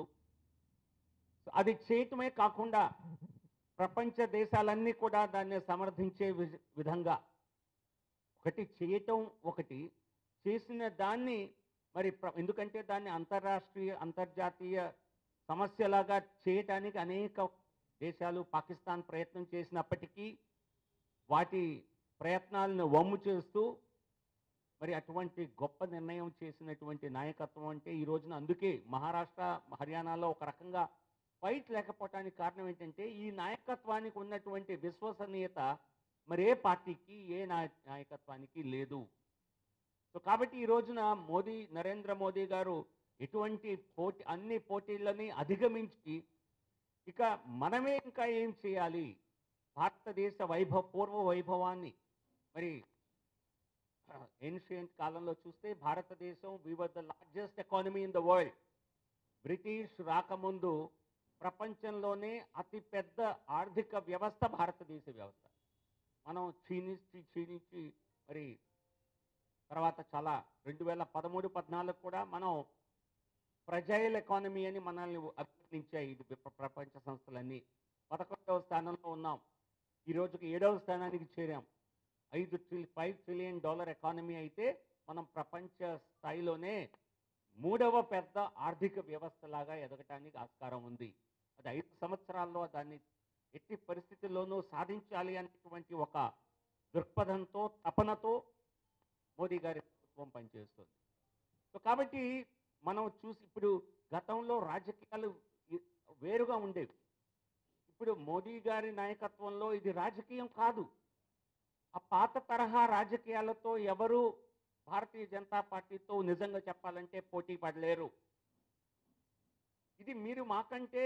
సో అది చేయటమే కాకుండా ప్రపంచ దేశాలన్నీ కూడా దాన్ని సమర్థించే వి- విధంగా ఒకటి చేయటం ఒకటి చేసిన దాన్ని మరి ప్ర- ఎందుకంటే దాన్ని అంతర్రాష్ట్రీయ అంతర్జాతీయ సమస్యలాగా చేయటానికి అనేక దేశాలు పాకిస్తాన్ ప్రయత్నం చేసినప్పటికీ వాటి ప్రయత్నాలను వమ్ము చేస్తూ మరి అటువంటి గొప్ప నిర్ణయం చేసినటువంటి నాయకత్వం అంటే ఈ రోజున అందుకే మహారాష్ట్ర హర్యానాలో ఒక రకంగా ఫైట్ లేకపోవటానికి కారణం ఏంటంటే ఈ నాయకత్వానికి ఉన్నటువంటి విశ్వసనీయత మరి ఏ పార్టీకి ఏ నాయ నాయకత్వానికి లేదు సో కాబట్టి ఈ రోజున మోదీ నరేంద్ర మోదీ గారు ఎటువంటి పోటీ అన్ని పోటీలని అధిగమించి ఇక మనమే ఇంకా ఏం చేయాలి భారతదేశ వైభవ పూర్వ వైభవాన్ని మరి ఏన్షియంట్ కాలంలో చూస్తే భారతదేశం we were the largest economy in the world British రాకముందు ప్రపంచంలోనే అతి పెద్ద ఆర్థిక వ్యవస్థ భారతదేశ వ్యవస్థ మనం క్షీణించి క్షీణించి మరి తర్వాత చాలా రెండు వేల పదమూడు పద్నాలుగు కూడా మనం ప్రజైల్ ఎకానమీ అని మనల్ని అభివర్ణించాయి ఇది ప్ర- ప్రపంచ సంస్థలన్నీ పదకొండవ స్థానంలో ఉన్నాం ఈ రోజుకి ఏడవ స్థానానికి చేరాం ఐదు ట్రిల్ ఫైవ్ ట్రిలియన్ డాలర్ ఎకానమీ అయితే మనం ప్రపంచ స్థాయిలోనే మూడవ పెద్ద ఆర్థిక వ్యవస్థలాగా ఎదగటానికి ఆస్కారం ఉంది అది ఐదు సంవత్సరాల్లో దాన్ని ఎట్టి పరిస్థితుల్లోనూ సాధించాలి అనేటువంటి ఒక దృక్పథంతో తపనతో మోదీ గారి ప్రభుత్వం పనిచేస్తుంది సో కాబట్టి మనం చూసి ఇప్పుడు గతంలో రాజకీయాలు ఇ- వేరుగా ఉండేవి ఇప్పుడు మోదీ గారి నాయకత్వంలో ఇది రాజకీయం కాదు ఆ పాత తరహా రాజకీయాలతో ఎవరు భారతీయ జనతా పార్టీతో నిజంగా చెప్పాలంటే పోటీ పడలేరు ఇది మీరు మాకంటే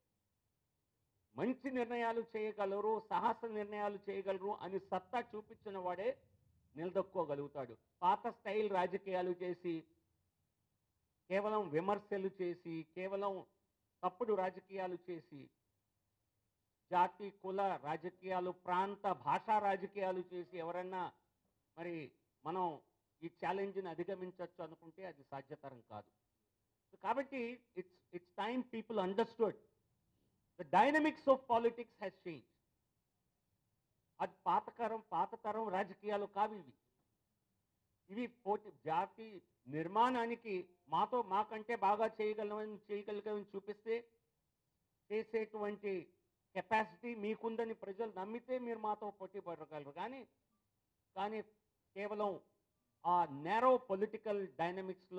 మంచి నిర్ణయాలు చేయగలరు సాహస నిర్ణయాలు చేయగలరు అని సత్తా చూపించిన వాడే నిలదొక్కోగలుగుతాడు పాత స్టైల్ రాజకీయాలు చేసి కేవలం విమర్శలు చేసి కేవలం తప్పుడు రాజకీయాలు చేసి జాతి కుల రాజకీయాలు ప్రాంత భాషా రాజకీయాలు చేసి ఎవరన్నా మరి మనం ఈ ఛాలెంజ్ని అధిగమించవచ్చు అనుకుంటే అది సాధ్యతరం కాదు So కాబట్టి it's it's time people understood the dynamics of politics has change అది పాతకరం పాత తరం రాజకీయాలు కావు ఇవి ఇవి పోటీ జాతి నిర్మాణానికి మాతో మాకంటే బాగా చేయగలమని చేయగలిగామని చూపిస్తే చేసేటువంటి కెపాసిటీ మీకుందని ప్రజలు నమ్మితే మీరు మాతో పోటీ పడగలరు కానీ కానీ కేవలం ఆ నేరో పొలిటికల్ డైనమిక్స్లో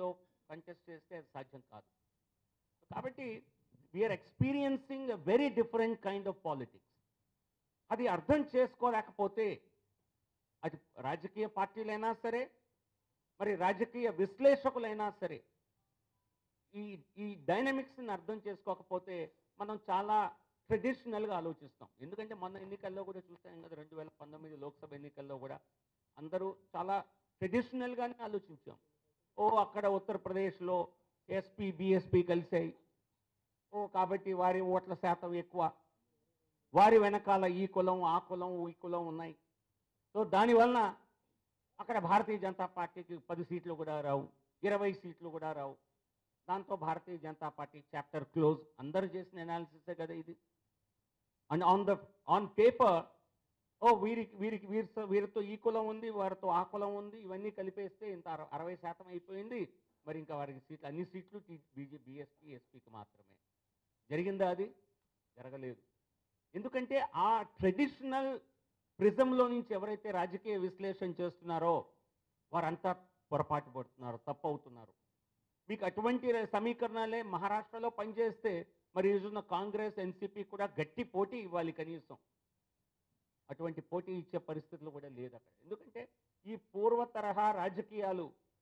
కంటెస్ట్ చేస్తే అది సాధ్యం కాదు కాబట్టి we're experiencing a very different kind of politics అది అర్థం చేసుకోలేకపోతే అది రాజకీయ పార్టీలైనా సరే మరి రాజకీయ విశ్లేషకులైనా సరే ఈ ఈ డైనమిక్స్ని అర్థం చేసుకోకపోతే మనం చాలా ట్రెడిషనల్గా ఆలోచిస్తాం ఎందుకంటే మొన్న ఎన్నికల్లో కూడా చూసాం కదా రెండు వేల పంతొమ్మిది లోక్సభ ఎన్నికల్లో కూడా అందరూ చాలా ట్రెడిషనల్గానే ఆలోచించాం ఓ అక్కడ ఉత్తరప్రదేశ్లో ఎస్పీ బీఎస్పీ కలిసాయి ఓ కాబట్టి వారి ఓట్ల శాతం ఎక్కువ వారి వెనకాల ఈ కులం ఆ కులం ఈ కులం ఉన్నాయి సో దానివలన అక్కడ భారతీయ జనతా పార్టీకి పది సీట్లు కూడా రావు ఇరవై సీట్లు కూడా రావు దాంతో Bharatiya Janata party chapter close అందరూ చేసిన అనాలిసిసే కదా ఇది and on the on paper ఓ వీరికి వీరికి వీరి వీరితో ఈ కులం ఉంది వారితో ఆ కులం ఉంది ఇవన్నీ కలిపేస్తే ఇంత అర- అరవై శాతం అయిపోయింది మరి ఇంకా వారికి సీట్లు అన్ని సీట్లు బీజే బీఎస్పీ ఎస్పీకి మాత్రమే జరిగిందా అది జరగలేదు ఎందుకంటే ఆ ట్రెడిషనల్ ప్రిజంలో నుంచి ఎవరైతే రాజకీయ విశ్లేషణ చేస్తున్నారో వారంతా పొరపాటు పడుతున్నారు తప్పు అవుతున్నారు మీకు అటువంటి ర- సమీకరణాలే మహారాష్ట్రలో పనిచేస్తే మరి ఈరోజున్న కాంగ్రెస్ ఎన్సీపీ కూడా గట్టి పోటీ ఇవ్వాలి కనీసం అటువంటి పోటీ ఇచ్చే పరిస్థితులు కూడా లేదు అక్కడ ఎందుకంటే ఈ పూర్వ తరహా రాజకీయాలు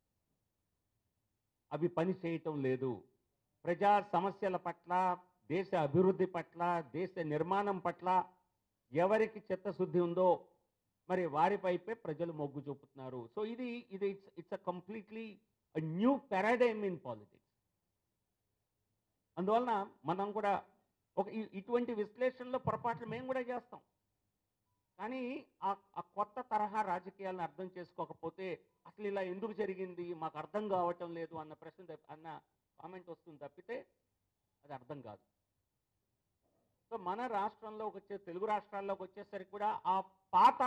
అవి పని చేయటం లేదు ప్రజా సమస్యల పట్ల దేశ అభివృద్ధి పట్ల దేశ నిర్మాణం పట్ల ఎవరికి చిత్తశుద్ధి ఉందో మరి వారిపైపే ప్రజలు మొగ్గు చూపుతున్నారు సో ఇది ఇది it's it's a completely new paradigm in politics అందువలన మనం కూడా ఒక ఇ- ఇటువంటి విశ్లేషణలో పొరపాట్లు మేము కూడా చేస్తాం కానీ ఆ ఆ కొత్త తరహా రాజకీయాలను అర్థం చేసుకోకపోతే అసలు ఇలా ఎందుకు జరిగింది మాకు అర్థం కావటం లేదు అన్న ప్రశ్న తప్ప- అన్న కామెంట్ వస్తుంది తప్పితే అది అర్థం కాదు సో మన రాష్ట్రంలోకి వచ్చే తెలుగు రాష్ట్రాల్లోకి వచ్చేసరికి కూడా ఆ పాత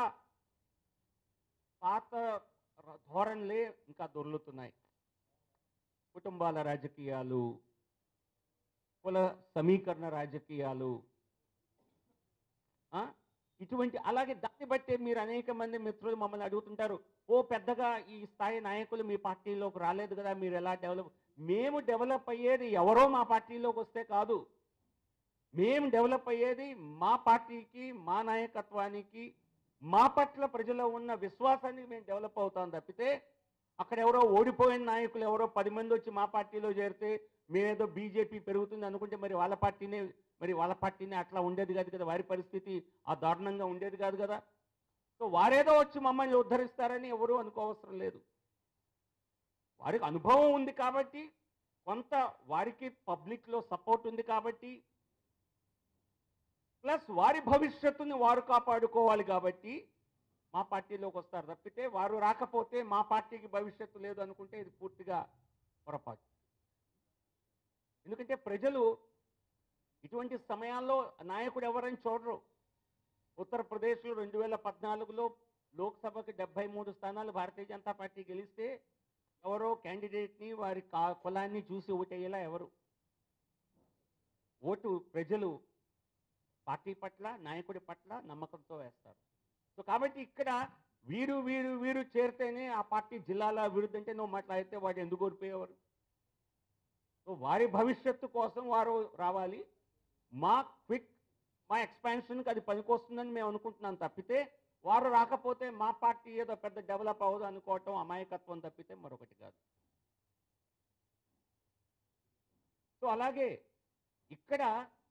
పాత ర- ధోరణులే ఇంకా దొర్లుతున్నాయి కుటుంబాల రాజకీయాలు కుల సమీకరణ రాజకీయాలు ఆ? ఇటువంటి అలాగే దాన్ని బట్టే మీరు అనేక మంది మిత్రులు మమ్మల్ని అడుగుతుంటారు ఓ పెద్దగా ఈ స్థాయి నాయకులు మీ పార్టీలోకి రాలేదు కదా మీరు ఎలా డెవలప్ మేము డెవలప్ అయ్యేది ఎవరో మా పార్టీలోకి వస్తే కాదు మేము డెవలప్ అయ్యేది మా పార్టీకి మా నాయకత్వానికి మా పట్ల ప్రజల్లో ఉన్న విశ్వాసానికి మేము డెవలప్ అవుతాం తప్పితే అక్కడ ఎవరో ఓడిపోయిన నాయకులు ఎవరో పది మంది వచ్చి మా పార్టీలో చేరితే మేమేదో బీజేపీ పెరుగుతుంది అనుకుంటే మరి వాళ్ళ పార్టీనే మరి వాళ్ళ పార్టీనే అట్లా ఉండేది కాదు కదా వారి పరిస్థితి ఆ దారుణంగా ఉండేది కాదు కదా సో వారేదో వచ్చి మమ్మల్ని ఉద్ధరిస్తారని ఎవరు అనుకోవసరం లేదు వారికి అనుభవం ఉంది కాబట్టి కొంత వారికి పబ్లిక్లో సపోర్ట్ ఉంది కాబట్టి ప్లస్ వారి భవిష్యత్తుని వారు కాపాడుకోవాలి కాబట్టి మా పార్టీలోకి వస్తారు తప్పితే వారు రాకపోతే మా పార్టీకి భవిష్యత్తు లేదు అనుకుంటే ఇది పూర్తిగా పొరపాటు ఎందుకంటే ప్రజలు ఇటువంటి సమయాల్లో నాయకుడు ఎవరని చూడరు ఉత్తరప్రదేశ్లో రెండు వేల పద్నాలుగులో లోక్సభకి డెబ్బై మూడు స్థానాలు భారతీయ జనతా పార్టీ గెలిస్తే ఎవరో క్యాండిడేట్ని వారి కా కులాన్ని చూసి ఓటేయేలా ఎవరు ఓటు ప్రజలు పార్టీ పట్ల నాయకుడి పట్ల నమ్మకంతో వేస్తారు సో కాబట్టి ఇక్కడ వీరు వీరు వీరు చేరితేనే ఆ పార్టీ జిల్లాల అభివృద్ధి అంటే నువ్వు మాట్లాడితే వాడు ఎందుకు ఓడిపోయేవారు సో వారి భవిష్యత్తు కోసం వారు రావాలి మా క్విక్ మా ఎక్స్పాన్షన్కి అది పనికొస్తుందని మేము అనుకుంటున్నాం తప్పితే వారు రాకపోతే మా పార్టీ ఏదో పెద్ద డెవలప్ అవ్వదు అనుకోవటం అమాయకత్వం తప్పితే మరొకటి కాదు సో అలాగే ఇక్కడ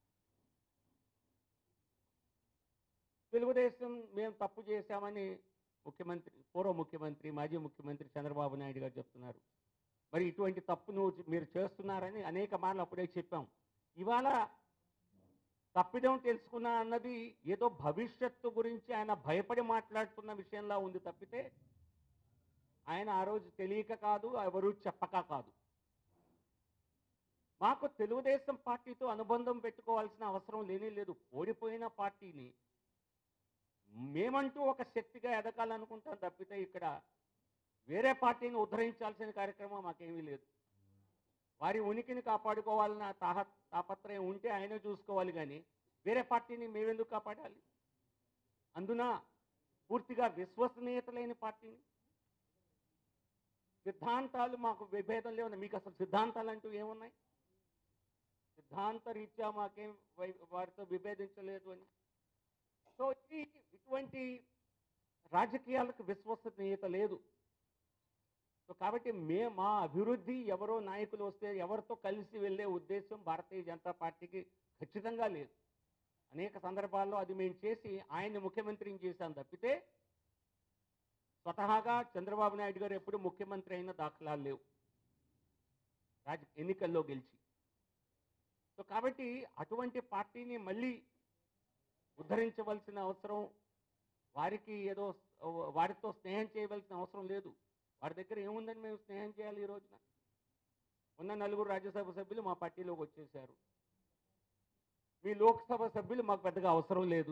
తెలుగుదేశం మేము తప్పు చేశామని ముఖ్యమంత్రి పూర్వ ముఖ్యమంత్రి మాజీ ముఖ్యమంత్రి చంద్రబాబు నాయుడు గారు చెప్తున్నారు మరి ఇటువంటి తప్పు నువ్వు మీరు చేస్తున్నారని అనేక మార్లు అప్పుడే చెప్పాం ఇవాళ తప్పిదం తెలుసుకున్నా అన్నది ఏదో భవిష్యత్తు గురించి ఆయన భయపడి మాట్లాడుతున్న విషయంలా ఉంది తప్పితే ఆయన ఆ రోజు తెలియక కాదు ఎవరు చెప్పక కాదు మాకు తెలుగుదేశం పార్టీతో అనుబంధం పెట్టుకోవాల్సిన అవసరం లేనే లేదు ఓడిపోయిన పార్టీని మేమంటూ ఒక శక్తిగా ఎదగాలనుకుంటాం తప్పితే ఇక్కడ వేరే పార్టీని ఉద్ధరించాల్సిన కార్యక్రమం మాకేమీ లేదు వారి ఉనికిని కాపాడుకోవాలన్న తాహ తాపత్రయం ఉంటే ఆయనే చూసుకోవాలి కానీ వేరే పార్టీని మేమెందుకు కాపాడాలి అందున పూర్తిగా విశ్వసనీయత లేని పార్టీని సిద్ధాంతాలు మాకు విభేదం లేవు మీకు అసలు సిద్ధాంతాలు అంటూ ఏమున్నాయి సిద్ధాంత రీత్యా మాకేం వై- వారితో విభేదించలేదు అని సో ఇది ఇటువంటి రాజకీయాలకు విశ్వసనీయత లేదు సో కాబట్టి మే మా అభివృద్ధి ఎవరో నాయకులు వస్తే ఎవరితో కలిసి వెళ్ళే ఉద్దేశం భారతీయ జనతా పార్టీకి ఖచ్చితంగా లేదు అనేక సందర్భాల్లో అది మేము చేసి ఆయన్ని ముఖ్యమంత్రిని చేశాం తప్పితే స్వతహాగా చంద్రబాబు నాయుడు గారు ఎప్పుడు ముఖ్యమంత్రి అయిన దాఖలాలు లేవు రాజ ఎన్నికల్లో గెలిచి సో కాబట్టి అటువంటి పార్టీని మళ్ళీ ఉద్ధరించవలసిన అవసరం వారికి ఏదో వారితో స్నేహం చేయవలసిన అవసరం లేదు వారి దగ్గర ఏముందని మేము స్నేహం చేయాలి ఈ రోజున ఉన్న నలుగురు రాజ్యసభ సభ్యులు మా పార్టీలోకి వచ్చేసారు మీ లోక్సభ సభ్యులు మాకు పెద్దగా అవసరం లేదు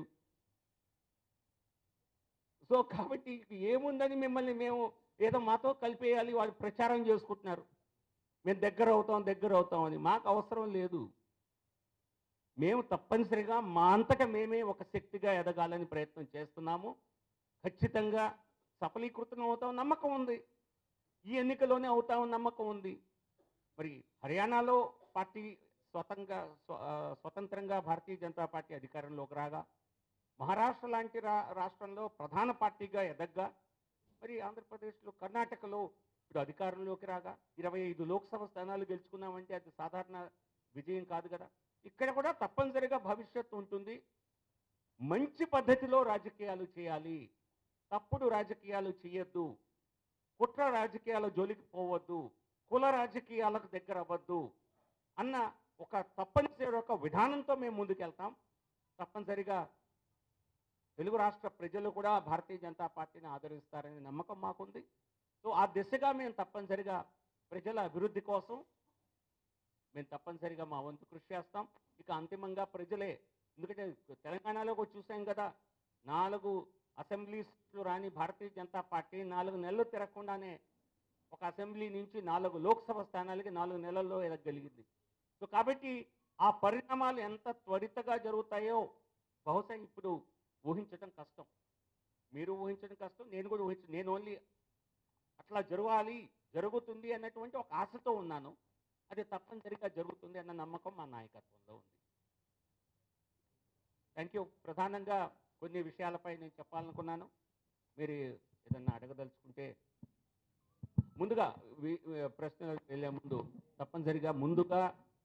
సో కాబట్టి ఏముందని మిమ్మల్ని మేము ఏదో మాతో కలిపేయాలి వాళ్ళు ప్రచారం చేసుకుంటున్నారు మేము దగ్గర అవుతాం దగ్గర అవుతాం అని మాకు అవసరం లేదు మేము తప్పనిసరిగా మా అంతటా మేమే ఒక శక్తిగా ఎదగాలని ప్రయత్నం చేస్తున్నాము ఖచ్చితంగా సఫలీకృతం అవుతాం నమ్మకం ఉంది ఈ ఎన్నికలోనే అవుతామని నమ్మకం ఉంది మరి హర్యానాలో పార్టీ స్వతంగా స్వ- ఆ, స్వతంత్రంగా భారతీయ జనతా పార్టీ అధికారంలోకి రాగా మహారాష్ట్ర లాంటి రా రాష్ట్రంలో ప్రధాన పార్టీగా ఎదగ్గా మరి ఆంధ్రప్రదేశ్లో కర్ణాటకలో ఇప్పుడు అధికారంలోకి రాగా ఇరవై ఐదు లోక్సభ స్థానాలు గెలుచుకున్నామంటే అది సాధారణ విజయం కాదు కదా ఇక్కడ కూడా తప్పనిసరిగా భవిష్యత్తు ఉంటుంది మంచి పద్ధతిలో రాజకీయాలు చేయాలి తప్పుడు రాజకీయాలు చేయొద్దు కుట్ర రాజకీయాల జోలికి పోవద్దు కుల రాజకీయాలకు దగ్గర అవ్వద్దు అన్న ఒక తప్పనిసరి ఒక విధానంతో మేము ముందుకెళ్తాం తప్పనిసరిగా తెలుగు రాష్ట్ర ప్రజలు కూడా భారతీయ జనతా పార్టీని ఆదరిస్తారనే నమ్మకం మాకుంది సో ఆ దిశగా మేము తప్పనిసరిగా ప్రజల అభివృద్ధి కోసం మేము తప్పనిసరిగా మా వంతు కృషి చేస్తాం ఇక అంతిమంగా ప్రజలే ఎందుకంటే తెలంగాణలో కూడా చూసాం కదా నాలుగు అసెంబ్లీ సీట్లు రాని భారతీయ జనతా పార్టీ నాలుగు నెలలు తిరగకుండానే ఒక అసెంబ్లీ నుంచి నాలుగు లోక్సభ స్థానాలకి నాలుగు నెలల్లో ఎదగలిగింది సో కాబట్టి ఆ పరిణామాలు ఎంత త్వరితగా జరుగుతాయో బహుశా ఇప్పుడు ఊహించడం కష్టం మీరు ఊహించడం కష్టం నేను కూడా ఊహించ నేను ఓన్లీ అట్లా జరగాలి జరుగుతుంది అన్నటువంటి ఒక ఆశతో ఉన్నాను అది తప్పనిసరిగా జరుగుతుంది అన్న నమ్మకం మా నాయకత్వంలో ఉంది థ్యాంక్ యూ ప్రధానంగా కొన్ని విషయాలపై నేను చెప్పాలనుకున్నాను మీరు ఏదన్నా అడగదలుచుకుంటే ముందుగా వి- ప్రశ్నలకు వెళ్ళే ముందు తప్పనిసరిగా ముందుగా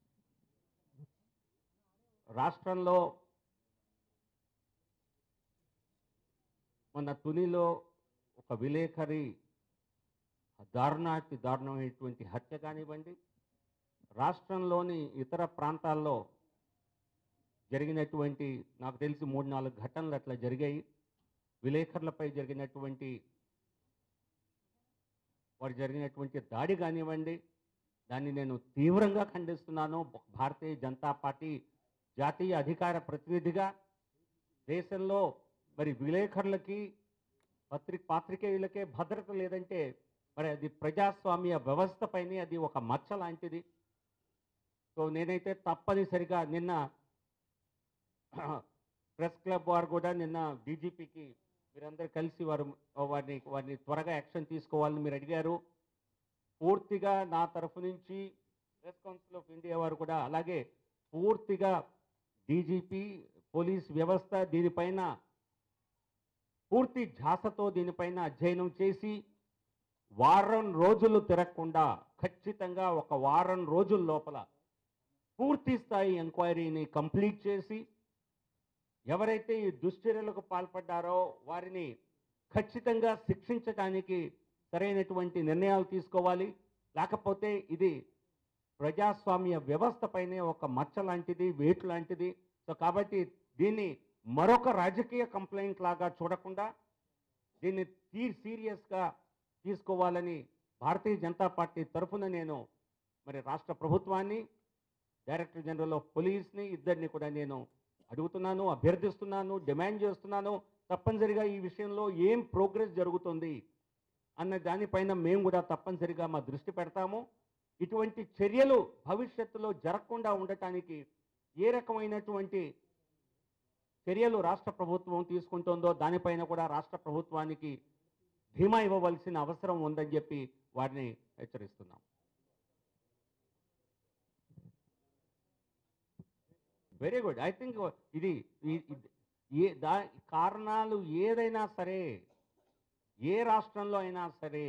రాష్ట్రంలో మొన్న తునిలో ఒక విలేకరి దారుణాతి దారుణమైనటువంటి హత్య కానివ్వండి రాష్ట్రంలోని ఇతర ప్రాంతాల్లో జరిగినటువంటి నాకు తెలిసి మూడు నాలుగు ఘటనలు అట్లా జరిగాయి విలేకరులపై జరిగినటువంటి వారు జరిగినటువంటి దాడి కానివ్వండి దాన్ని నేను తీవ్రంగా ఖండిస్తున్నాను భారతీయ జనతా పార్టీ జాతీయ అధికార ప్రతినిధిగా దేశంలో మరి విలేకరులకి పత్రిక పాత్రికేయులకే భద్రత లేదంటే మరి అది ప్రజాస్వామ్య వ్యవస్థ పైనే అది ఒక మచ్చ లాంటిది సో నేనైతే తప్పనిసరిగా నిన్న ప్రెస్ క్లబ్ వారు కూడా నిన్న డీజీపీకి మీరందరూ కలిసి వారు వారిని వారిని త్వరగా యాక్షన్ తీసుకోవాలని మీరు అడిగారు పూర్తిగా నా తరఫు నుంచి ప్రెస్ కౌన్సిల్ ఆఫ్ ఇండియా వారు కూడా అలాగే పూర్తిగా డీజీపీ పోలీస్ వ్యవస్థ దీనిపైన పూర్తి ఝాసతో దీనిపైన అధ్యయనం చేసి వారం రోజులు తిరగకుండా ఖచ్చితంగా ఒక వారం రోజుల లోపల పూర్తి స్థాయి ఎంక్వైరీని కంప్లీట్ చేసి ఎవరైతే ఈ దుశ్చర్యలకు పాల్పడ్డారో వారిని ఖచ్చితంగా శిక్షించడానికి సరైనటువంటి నిర్ణయాలు తీసుకోవాలి లేకపోతే ఇది ప్రజాస్వామ్య వ్యవస్థపైనే ఒక మచ్చ లాంటిది వేటు లాంటిది సో కాబట్టి దీన్ని మరొక రాజకీయ కంప్లైంట్ లాగా చూడకుండా దీన్ని తీ సీరియస్గా తీసుకోవాలని భారతీయ జనతా పార్టీ తరఫున నేను మరి రాష్ట్ర ప్రభుత్వాన్ని డైరెక్టర్ జనరల్ ఆఫ్ పోలీస్ని ఇద్దరిని కూడా నేను అడుగుతున్నాను అభ్యర్థిస్తున్నాను డిమాండ్ చేస్తున్నాను తప్పనిసరిగా ఈ విషయంలో ఏం ప్రోగ్రెస్ జరుగుతుంది అన్న దానిపైన మేము కూడా తప్పనిసరిగా మా దృష్టి పెడతాము ఇటువంటి చర్యలు భవిష్యత్తులో జరగకుండా ఉండటానికి ఏ రకమైనటువంటి చర్యలు రాష్ట్ర ప్రభుత్వం తీసుకుంటుందో దానిపైన కూడా రాష్ట్ర ప్రభుత్వానికి ధీమా ఇవ్వవలసిన అవసరం ఉందని చెప్పి వారిని హెచ్చరిస్తున్నాం వెరీ గుడ్ ఐ థింక్ ఇది ఈ- ఇది- ఏ దా కారణాలు ఏదైనా సరే ఏ రాష్ట్రంలో అయినా సరే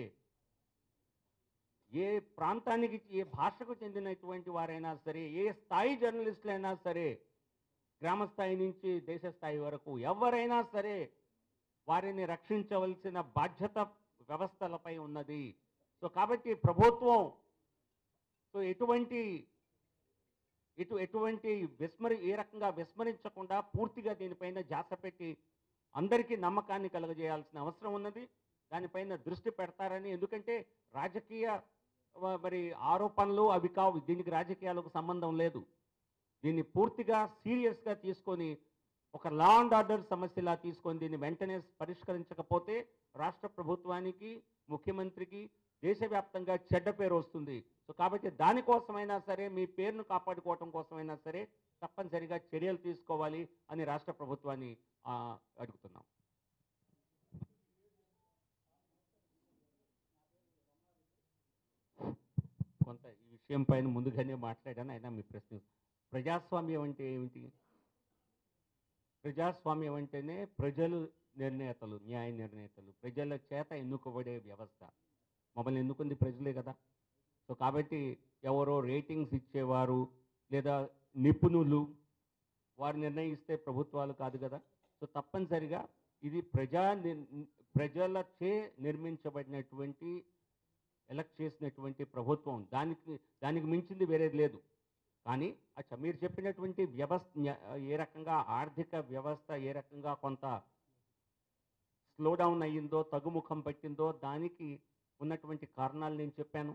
ఏ ప్రాంతానికి ఏ భాషకు చెందినటువంటి వారైనా సరే ఏ స్థాయి జర్నలిస్టులు అయినా సరే గ్రామ స్థాయి నుంచి దేశ స్థాయి వరకు ఎవరైనా సరే వారిని రక్షించవలసిన బాధ్యత వ్యవస్థలపై ఉన్నది సో కాబట్టి ప్రభుత్వం సో ఎటువంటి ఇటు ఎటువంటి విస్మరి ఏ రకంగా విస్మరించకుండా పూర్తిగా దీనిపైన జాస పెట్టి అందరికీ నమ్మకాన్ని కలుగజేయాల్సిన అవసరం ఉన్నది దానిపైన దృష్టి పెడతారని ఎందుకంటే రాజకీయ వ- మరి ఆరోపణలు అవి కావు దీనికి రాజకీయాలకు సంబంధం లేదు దీన్ని పూర్తిగా సీరియస్గా తీసుకొని ఒక లా అండ్ ఆర్డర్ సమస్యలా తీసుకొని దీన్ని వెంటనే పరిష్కరించకపోతే రాష్ట్ర ప్రభుత్వానికి ముఖ్యమంత్రికి దేశవ్యాప్తంగా చెడ్డ పేరు వస్తుంది సో కాబట్టి దానికోసమైనా సరే మీ పేరును కాపాడుకోవటం కోసమైనా సరే తప్పనిసరిగా చర్యలు తీసుకోవాలి అని రాష్ట్ర ప్రభుత్వాన్ని ఆ, అడుగుతున్నాం కొంత ఈ విషయం పైన ముందుగానే మాట్లాడాను అయినా మీ ప్రశ్న ప్రజాస్వామ్యం అంటే ఏమిటి ప్రజాస్వామ్యం అంటేనే ప్రజలు నిర్ణేతలు న్యాయ నిర్ణేతలు ప్రజల చేత ఎన్నుకోబడే వ్యవస్థ మమ్మల్ని ఎన్నుకుంది ప్రజలే కదా సో కాబట్టి ఎవరో రేటింగ్స్ ఇచ్చేవారు లేదా నిపుణులు వారు నిర్ణయిస్తే ప్రభుత్వాలు కాదు కదా సో తప్పనిసరిగా ఇది ప్రజా నిర్- ప్రజలచే నిర్మించబడినటువంటి ఎలక్ట్ చేసినటువంటి ప్రభుత్వం దానికి దానికి మించింది వేరేది లేదు కానీ అచ్చా మీరు చెప్పినటువంటి వ్యవస్థ న్య- ఏ రకంగా ఆర్థిక వ్యవస్థ ఏ రకంగా కొంత స్లో డౌన్ అయ్యిందో తగ్గుముఖం పట్టిందో దానికి ఉన్నటువంటి కారణాలు నేను చెప్పాను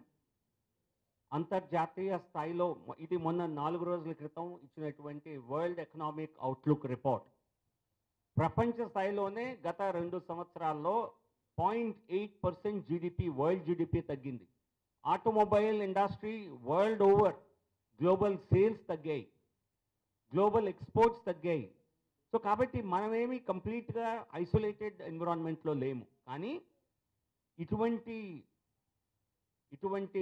అంతర్జాతీయ స్థాయిలో మొ- ఇది మొన్న నాలుగు రోజుల క్రితం ఇచ్చినటువంటి వరల్డ్ ఎకనామిక్ అవుట్లుక్ రిపోర్ట్ ప్రపంచ స్థాయిలోనే గత రెండు సంవత్సరాల్లో point eight percent GDP world GDP తగ్గింది automobile industry world over global sales తగ్గాయి గ్లోబల్ ఎక్స్పోర్ట్స్ తగ్గాయి సో కాబట్టి మనమేమి కంప్లీట్గా ఐసోలేటెడ్ ఎన్విరాన్మెంట్లో లేము కానీ ఇటువంటి ఇటువంటి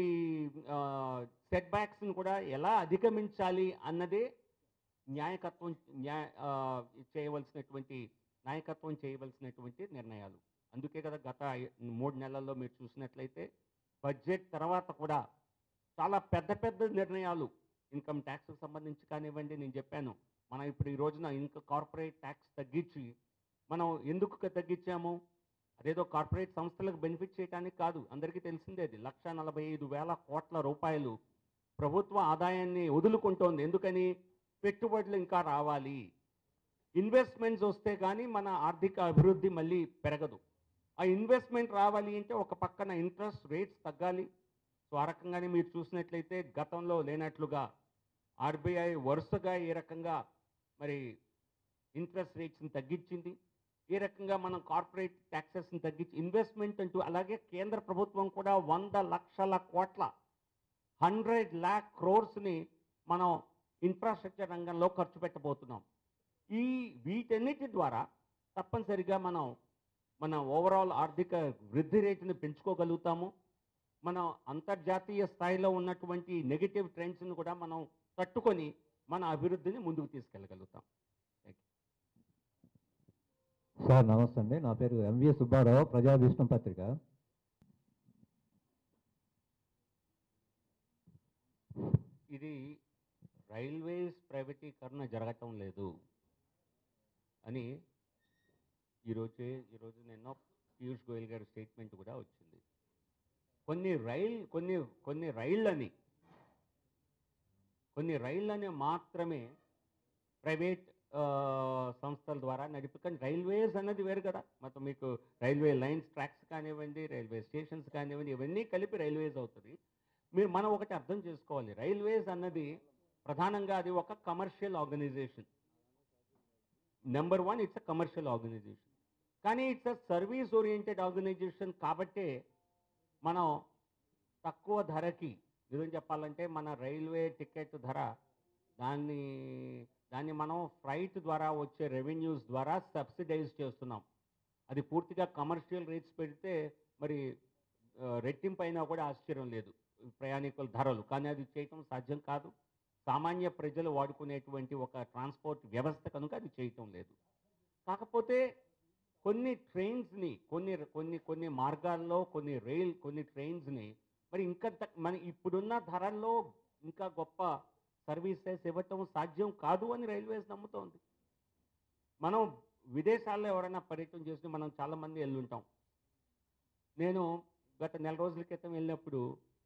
సెట్ బ్యాక్స్ని కూడా ఎలా అధిగమించాలి అన్నదే న్యాయకత్వం న్యాయ ఆ, చేయవలసినటువంటి నాయకత్వం చేయవలసినటువంటి నిర్ణయాలు అందుకే కదా గత ఐ- మూడు నెలల్లో మీరు చూసినట్లయితే బడ్జెట్ తర్వాత కూడా చాలా పెద్ద పెద్ద నిర్ణయాలు ఇన్కమ్ ట్యాక్స్కి సంబంధించి కానివ్వండి నేను చెప్పాను మనం ఇప్పుడు ఈ రోజున ఇంకా కార్పొరేట్ ట్యాక్స్ తగ్గించి మనం ఎందుకు తగ్గించాము అదేదో కార్పొరేట్ సంస్థలకు బెనిఫిట్ చేయడానికి కాదు అందరికీ తెలిసిందే అది లక్ష నలభై ఐదు వేల కోట్ల రూపాయలు ప్రభుత్వ ఆదాయాన్ని వదులుకుంటోంది ఎందుకని పెట్టుబడులు ఇంకా రావాలి ఇన్వెస్ట్మెంట్స్ వస్తే కానీ మన ఆర్థిక అభివృద్ధి మళ్ళీ పెరగదు ఆ ఇన్వెస్ట్మెంట్ రావాలి అంటే ఒక పక్కన ఇంట్రెస్ట్ రేట్స్ తగ్గాలి సో ఆ రకంగానే మీరు చూసినట్లయితే గతంలో లేనట్లుగా ఆర్బీఐ వరుసగా ఏ రకంగా మరి ఇంట్రెస్ట్ రేట్స్ని తగ్గించింది ఏ రకంగా మనం కార్పొరేట్ ట్యాక్సెస్ని తగ్గించి ఇన్వెస్ట్మెంట్ అంటూ అలాగే కేంద్ర ప్రభుత్వం కూడా వంద లక్షల కోట్ల హండ్రెడ్ ల్యాక్ క్రోర్స్ని మనం ఇన్ఫ్రాస్ట్రక్చర్ రంగంలో ఖర్చు పెట్టబోతున్నాం ఈ వీటన్నిటి ద్వారా తప్పనిసరిగా మనం మన ఓవరాల్ ఆర్థిక వృద్ధి రేటుని పెంచుకోగలుగుతాము మనం అంతర్జాతీయ స్థాయిలో ఉన్నటువంటి నెగిటివ్ ట్రెండ్స్ని కూడా మనం తట్టుకొని మన అభివృద్ధిని ముందుకు తీసుకెళ్ళగలుగుతాం సార్ నమస్తే అండి నా పేరు ఎంవి సుబ్బారావు ప్రజాభీష్టం పత్రిక ఇది రైల్వేస్ ప్రైవేటీకరణ జరగటం లేదు అని ఈరోజే ఈరోజు నిన్న పీయూష్ గోయల్ గారి స్టేట్మెంట్ కూడా వచ్చింది కొన్ని రైల్ కొన్ని కొన్ని రైళ్ళని కొన్ని రైళ్ళని మాత్రమే ప్రైవేట్ ఆ, సంస్థల ద్వారా నడిపి కానీ రైల్వేస్ అన్నది వేరు కదా మొత్తం మీకు రైల్వే లైన్స్ ట్రాక్స్ కానివ్వండి రైల్వే స్టేషన్స్ కానివ్వండి ఇవన్నీ కలిపి రైల్వేస్ అవుతుంది మీరు మనం ఒకటి అర్థం చేసుకోవాలి రైల్వేస్ అన్నది ప్రధానంగా అది ఒక commercial organisation number one it's a commercial organisation కానీ it's a service oriented organisation కాబట్టే మనం తక్కువ ధరకి నిజం చెప్పాలంటే మన రైల్వే టికెట్ ధర దాన్ని దాన్ని మనం ఫ్లైట్ ద్వారా వచ్చే రెవెన్యూస్ ద్వారా సబ్సిడైజ్ చేస్తున్నాం అది పూర్తిగా కమర్షియల్ రేట్స్ పెడితే మరి ఆ, రెట్టింపు అయినా కూడా ఆశ్చర్యం లేదు ప్రయాణికుల ధరలు కానీ అది చేయటం సాధ్యం కాదు సామాన్య ప్రజలు వాడుకునేటువంటి ఒక ట్రాన్స్పోర్ట్ వ్యవస్థ కనుక అది చేయటం లేదు కాకపోతే కొన్ని ట్రైన్స్ని కొన్ని కొన్ని కొన్ని మార్గాల్లో కొన్ని రైల్ కొన్ని ట్రైన్స్ని మరి ఇంకా త- మన ఇప్పుడున్న ధరల్లో ఇంకా గొప్ప సర్వీసెస్ ఇవ్వటం సాధ్యం కాదు అని రైల్వేస్ నమ్ముతోంది మనం విదేశాల్లో ఎవరైనా పర్యటన చేసి మనం చాలామంది వెళ్ళి ఉంటాం నేను గత నెల రోజుల క్రితం వెళ్ళినప్పుడు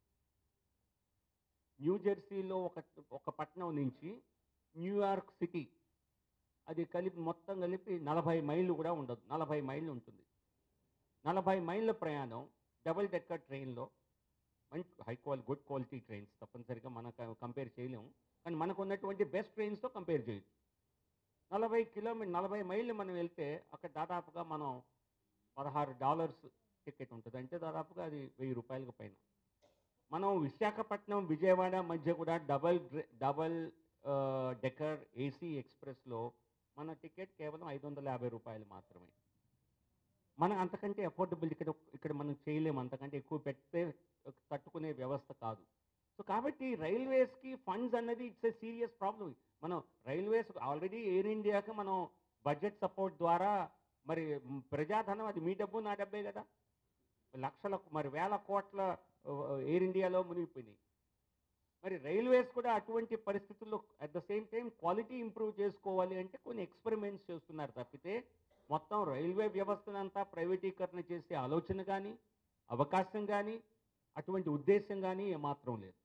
న్యూ జెర్సీలో ఒక ఒక పట్టణం నుంచి న్యూయార్క్ సిటీ అది కలిపి మొత్తం కలిపి నలభై మైళ్ళు కూడా ఉండదు నలభై మైళ్ళు ఉంటుంది నలభై మైళ్ళ ప్రయాణం డబుల్ డెక్కర్ ట్రైన్లో మంచి high quality good quality trains తప్పనిసరిగా మనకు కంపేర్ చేయలేము కానీ మనకు ఉన్నటువంటి బెస్ట్ ట్రైన్స్తో కంపేర్ చేయొచ్చు నలభై కిలోమీటర్ నలభై మైళ్ళు మనం వెళ్తే అక్కడ దాదాపుగా మనం పదహారు డాలర్స్ టికెట్ ఉంటుంది అంటే దాదాపుగా అది వెయ్యి రూపాయలకు పైన మనం విశాఖపట్నం విజయవాడ మధ్య కూడా డబల్ డ్ర- డబల్ ఆ, డెకర్ ఏసీ ఎక్స్ప్రెస్లో మన టికెట్ కేవలం ఐదు వందల యాభై రూపాయలు మాత్రమే మనం అంతకంటే అఫోర్డబుల్ ఇక్కడ ఇక్కడ మనం చేయలేము అంతకంటే ఎక్కువ పెడితే తట్టుకునే వ్యవస్థ కాదు సో కాబట్టి రైల్వేస్కి ఫండ్స్ అన్నది ఇట్స్ ఏ సీరియస్ ప్రాబ్లం మనం రైల్వేస్ ఆల్రెడీ ఎయిర్ ఇండియాకి మనం బడ్జెట్ సపోర్ట్ ద్వారా మరి మ్, ప్రజాధనం అది మీ డబ్బు నా డబ్బే కదా లక్షల మరి వేల కోట్ల ఆ, ఎయిర్ ఇండియాలో మునిగిపోయినాయి మరి రైల్వేస్ కూడా అటువంటి పరిస్థితుల్లో at the same time quality improve చేసుకోవాలి అంటే కొన్ని ఎక్స్పెరిమెంట్స్ చేస్తున్నారు తప్పితే మొత్తం రైల్వే వ్యవస్థనంతా ప్రైవేటీకరణ చేసే ఆలోచన కానీ అవకాశం కానీ అటువంటి ఉద్దేశం కానీ ఏమాత్రం లేదు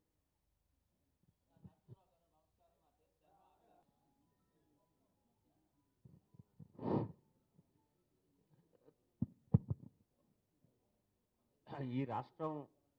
ఈ రాష్ట్రం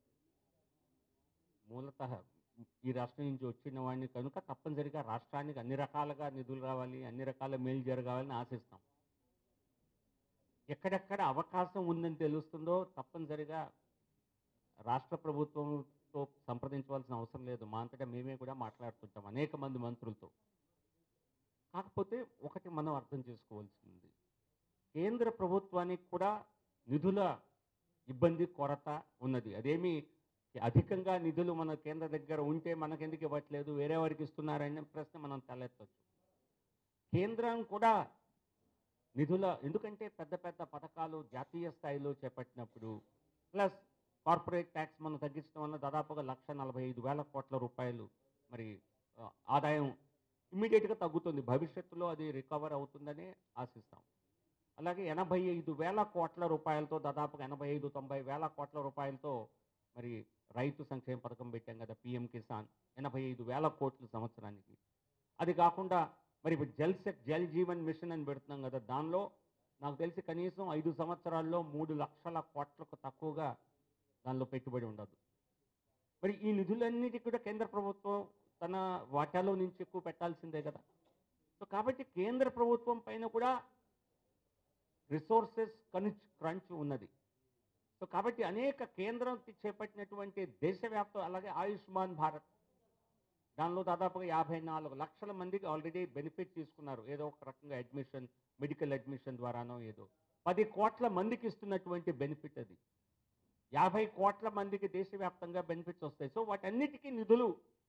మూలత ఈ రాష్ట్రం నుంచి వచ్చిన వాడిని కనుక తప్పనిసరిగా రాష్ట్రానికి అన్ని రకాలుగా నిధులు రావాలి అన్ని రకాల మేలు జరగాలని ఆశిస్తాం ఎక్కడెక్కడ అవకాశం ఉందని తెలుస్తుందో తప్పనిసరిగా రాష్ట్ర ప్రభుత్వంతో సంప్రదించవలసిన అవసరం లేదు మా అంతటా మేమే కూడా మాట్లాడుతుంటాం అనేక మంది మంత్రులతో కాకపోతే ఒకటి మనం అర్థం చేసుకోవాల్సింది కేంద్ర ప్రభుత్వానికి కూడా నిధుల ఇబ్బంది కొరత ఉన్నది అదేమి అధికంగా నిధులు మన కేంద్ర దగ్గర ఉంటే మనకెందుకు ఇవ్వట్లేదు వేరే వారికి ఇస్తున్నారనే ప్రశ్న మనం తలెత్తచ్చు కేంద్రం కూడా నిధుల ఎందుకంటే పెద్ద పెద్ద పథకాలు జాతీయ స్థాయిలో చేపట్టినప్పుడు ప్లస్ కార్పొరేట్ ట్యాక్స్ మనం తగ్గించడం వల్ల దాదాపుగా లక్ష నలభై ఐదు వేల కోట్ల రూపాయలు మరి ఆ, ఆదాయం ఇమ్మీడియట్గా తగ్గుతుంది భవిష్యత్తులో అది రికవర్ అవుతుందని ఆశిస్తాం అలాగే ఎనభై ఐదు వేల కోట్ల రూపాయలతో దాదాపుగా ఎనభై ఐదు తొంభై వేల కోట్ల రూపాయలతో మరి రైతు సంక్షేమ పథకం పెట్టాం కదా పిఎం కిసాన్ ఎనభై ఐదు వేల కోట్ల సంవత్సరానికి అది కాకుండా మరి ఇప్పుడు జల్ సెక్ జల్ జీవన్ మిషన్ అని పెడుతున్నాం కదా దానిలో నాకు తెలిసి కనీసం ఐదు సంవత్సరాల్లో మూడు లక్షల కోట్లకు తక్కువగా దానిలో పెట్టుబడి ఉండదు మరి ఈ నిధులన్నిటి కూడా కేంద్ర ప్రభుత్వం తన వాటాలో నుంచి ఎక్కువ పెట్టాల్సిందే కదా సో కాబట్టి కేంద్ర ప్రభుత్వం పైన కూడా రిసోర్సెస్ కనుచ్ క్రంచ్ ఉన్నది సో కాబట్టి అనేక కేంద్రం చేపట్టినటువంటి దేశవ్యాప్త అలాగే ఆయుష్మాన్ భారత్ దానిలో దాదాపుగా యాభై నాలుగు లక్షల మందికి ఆల్రెడీ బెనిఫిట్ తీసుకున్నారు ఏదో ఒక రకంగా అడ్మిషన్ మెడికల్ అడ్మిషన్ ద్వారానో ఏదో పది కోట్ల మందికి ఇస్తున్నటువంటి బెనిఫిట్ అది యాభై కోట్ల మందికి దేశవ్యాప్తంగా బెనిఫిట్స్ వస్తాయి సో వాటన్నిటికీ నిధులు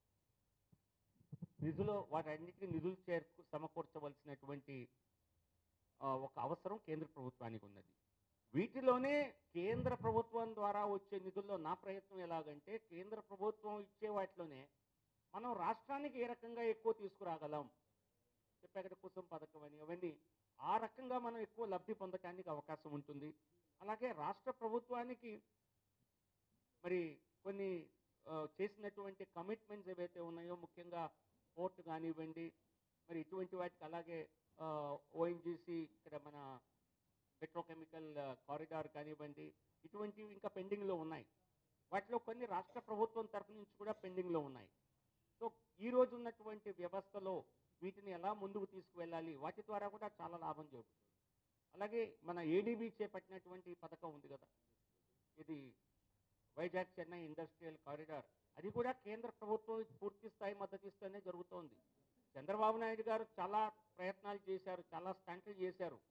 నిధులు వాటన్నిటికీ నిధులు చేర్కు సమకూర్చవలసినటువంటి ఆ, ఒక అవసరం కేంద్ర ప్రభుత్వానికి ఉన్నది వీటిలోనే కేంద్ర ప్రభుత్వం ద్వారా వచ్చే నిధుల్లో నా ప్రయత్నం ఎలాగంటే కేంద్ర ప్రభుత్వం ఇచ్చే వాటిలోనే మనం రాష్ట్రానికి ఏ రకంగా ఎక్కువ తీసుకురాగలం చెప్పాక కుసుం పథకం అని అవన్నీ ఆ రకంగా మనం ఎక్కువ లబ్ధి పొందటానికి అవకాశం ఉంటుంది అలాగే రాష్ట్ర ప్రభుత్వానికి మరి కొన్ని ఆ, చేసినటువంటి కమిట్మెంట్స్ ఏవైతే ఉన్నాయో ముఖ్యంగా పోర్ట్ కానివ్వండి మరి ఇటువంటి వాటికి అలాగే ఓఎన్జీసీ ఇక్కడ మన పెట్రోకెమికల్ కారిడార్ కానివ్వండి ఇటువంటివి ఇంకా పెండింగ్లో ఉన్నాయి వాటిలో కొన్ని రాష్ట్ర ప్రభుత్వం తరఫు నుంచి కూడా పెండింగ్లో ఉన్నాయి సో ఈ రోజు ఉన్నటువంటి వ్యవస్థలో వీటిని ఎలా ముందుకు తీసుకువెళ్ళాలి వాటి ద్వారా కూడా చాలా లాభం జరుగుతుంది అలాగే మన ఏడీబీ చేపట్టినటువంటి పథకం ఉంది కదా ఇది వైజాగ్ చెన్నై ఇండస్ట్రియల్ కారిడార్ అది కూడా కేంద్ర ప్రభుత్వం పూర్తి స్థాయి మద్దతు ఇస్తూనే జరుగుతోంది చంద్రబాబు నాయుడు గారు చాలా ప్రయత్నాలు చేశారు చాలా స్టంట్లు చేశారు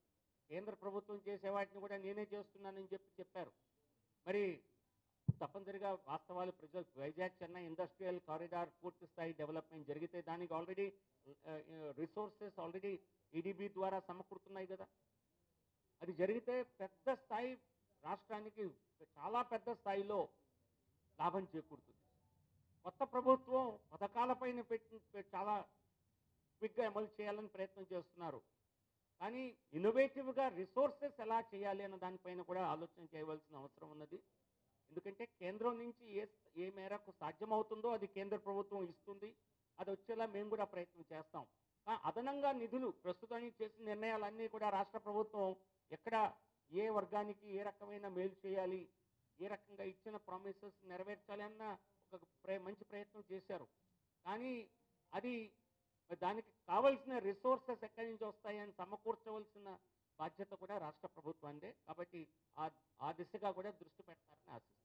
కేంద్ర ప్రభుత్వం చేసే వాటిని కూడా నేనే చేస్తున్నానని చెప్పి చెప్పారు మరి తప్పనిసరిగా వాస్తవాలు ప్రజలు వైజాగ్ చెన్నై ఇండస్ట్రియల్ కారిడార్ పూర్తి స్థాయి డెవలప్మెంట్ జరిగితే దానికి ఆల్రెడీ రిసోర్సెస్ ఆల్రెడీ ఈడీబీ ద్వారా సమకూరుతున్నాయి కదా అది జరిగితే పెద్ద స్థాయి రాష్ట్రానికి చాలా పెద్ద స్థాయిలో లాభం చేకూరుతుంది కొత్త ప్రభుత్వం పథకాలపైన పెట్టి పె- చాలా క్విక్గా అమలు చేయాలని ప్రయత్నం చేస్తున్నారు కానీ ఇన్నోవేటివ్గా రిసోర్సెస్ ఎలా చేయాలి అన్న దానిపైన కూడా ఆలోచన చేయవలసిన అవసరం ఉన్నది ఎందుకంటే కేంద్రం నుంచి ఏ ఏ మేరకు సాధ్యమవుతుందో అది కేంద్ర ప్రభుత్వం ఇస్తుంది అది వచ్చేలా మేము కూడా ప్రయత్నం చేస్తాం ఆ అదనంగా నిధులు ప్రస్తుతానికి చేసిన నిర్ణయాలన్నీ కూడా రాష్ట్ర ప్రభుత్వం ఎక్కడ ఏ వర్గానికి ఏ రకమైన మేలు చేయాలి ఏ రకంగా ఇచ్చిన ప్రామిసెస్ నెరవేర్చాలి అన్న ఒక ప్ర- మంచి ప్రయత్నం చేశారు కానీ అది మరి దానికి కావలసిన రిసోర్సెస్ ఎక్కడి నుంచి వస్తాయని సమకూర్చవలసిన బాధ్యత కూడా రాష్ట్ర ప్రభుత్వాందే కాబట్టి ఆ ఆ దిశగా కూడా దృష్టి పెడతారని ఆశిస్తున్నాను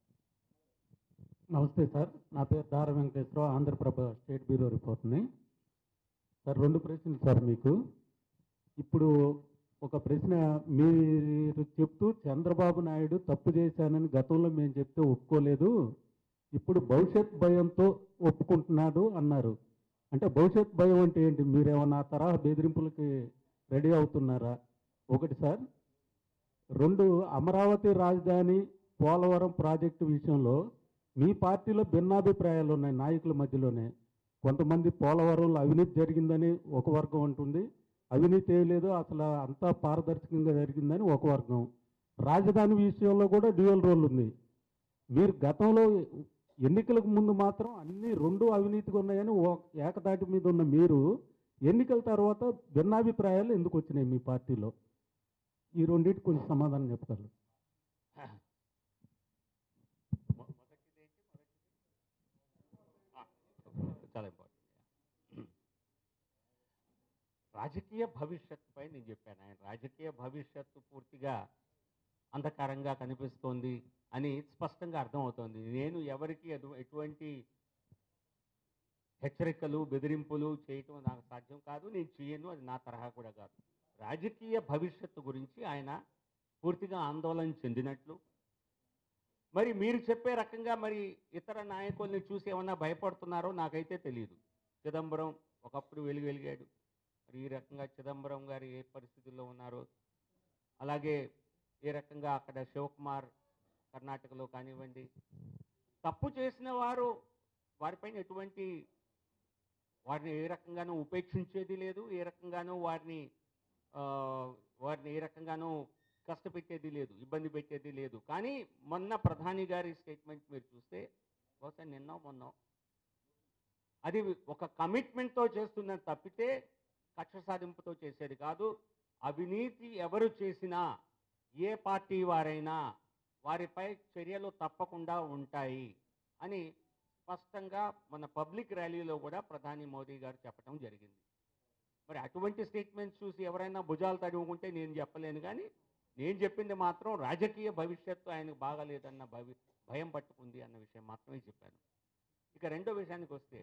నమస్తే సార్ నా పేరు దార వెంకటేశ్వరరావు ఆంధ్రప్రభ స్టేట్ బ్యూరో రిపోర్ట్ని సార్ రెండు ప్రశ్నలు సార్ మీకు ఇప్పుడు ఒక ప్రశ్న మీరు చెప్తూ చంద్రబాబు నాయుడు తప్పు చేశానని గతంలో మేము చెప్తే ఒప్పుకోలేదు ఇప్పుడు భవిష్యత్ భయంతో ఒప్పుకుంటున్నాడు అన్నారు అంటే భవిష్యత్ భయం అంటే ఏంటి మీరేమన్నా ఆ తరహా బెదిరింపులకి రెడీ అవుతున్నారా ఒకటి సార్ రెండు అమరావతి రాజధాని పోలవరం ప్రాజెక్టు విషయంలో మీ పార్టీలో భిన్నాభిప్రాయాలు ఉన్నాయి నాయకుల మధ్యలోనే కొంతమంది పోలవరంలో అవినీతి జరిగిందని ఒక వర్గం అంటుంది అవినీతి ఏం లేదు అసలు అంతా పారదర్శకంగా జరిగిందని ఒక వర్గం రాజధాని విషయంలో కూడా డ్యూయల్ రోల్ ఉంది మీరు గతంలో ఎన్నికలకు ముందు మాత్రం అన్ని రెండు అవినీతిగా ఉన్నాయని ఓ- ఏకతాటి మీద ఉన్న మీరు ఎన్నికల తర్వాత భిన్నాభిప్రాయాలు ఎందుకు వచ్చినాయి మీ పార్టీలో ఈ రెండింటి కొంచెం సమాధానం చెప్పగలరు మొ- మొదటిది ఏంటి మొదటిది ఆ, చాలా ఇంపార్టెంట్ రాజకీయ భవిష్యత్తుపై నేను చెప్పాను ఆయన రాజకీయ భవిష్యత్తు పూర్తిగా అంధకారంగా కనిపిస్తోంది అని స్పష్టంగా అర్థమవుతోంది నేను ఎవరికి ఎటు- ఎటువంటి హెచ్చరికలు బెదిరింపులు చేయటం నాకు సాధ్యం కాదు నేను చేయను అది నా తరహా కూడా కాదు రాజకీయ భవిష్యత్తు గురించి ఆయన పూర్తిగా ఆందోళన చెందినట్లు మరి మీరు చెప్పే రకంగా మరి ఇతర నాయకుల్ని చూసి ఏమన్నా భయపడుతున్నారో నాకైతే తెలియదు చిదంబరం ఒకప్పుడు వెలుగు వెలిగాడు మరి ఈ రకంగా చిదంబరం గారు ఏ పరిస్థితుల్లో ఉన్నారో అలాగే ఏ రకంగా అక్కడ శివకుమార్ కర్ణాటకలో కానివ్వండి తప్పు చేసిన వారు వారిపైన ఎటువంటి వారిని ఏ రకంగానూ ఉపేక్షించేది లేదు ఏ రకంగానూ వారిని ఆ, వారిని ఏ రకంగానూ కష్టపెట్టేది లేదు ఇబ్బంది పెట్టేది లేదు కానీ మొన్న ప్రధాని గారి స్టేట్మెంట్ మీరు చూస్తే బహుశా నిన్న మొన్న అది ఒక కమిట్మెంట్తో చేస్తున్నది తప్పితే కక్ష సాధింపుతో చేసేది కాదు అవినీతి ఎవరు చేసినా ఏ పార్టీ వారైనా వారిపై చర్యలు తప్పకుండా ఉంటాయి అని స్పష్టంగా మన పబ్లిక్ ర్యాలీలో కూడా ప్రధాని మోదీ గారు చెప్పడం జరిగింది మరి అటువంటి స్టేట్మెంట్స్ చూసి ఎవరైనా భుజాలు తడుముకుంటే నేను చెప్పలేను కానీ నేను చెప్పింది మాత్రం రాజకీయ భవిష్యత్తు ఆయనకు బాగాలేదన్న భవి భయం పట్టుకుంది అన్న విషయం మాత్రమే చెప్పాను ఇక రెండో విషయానికి వస్తే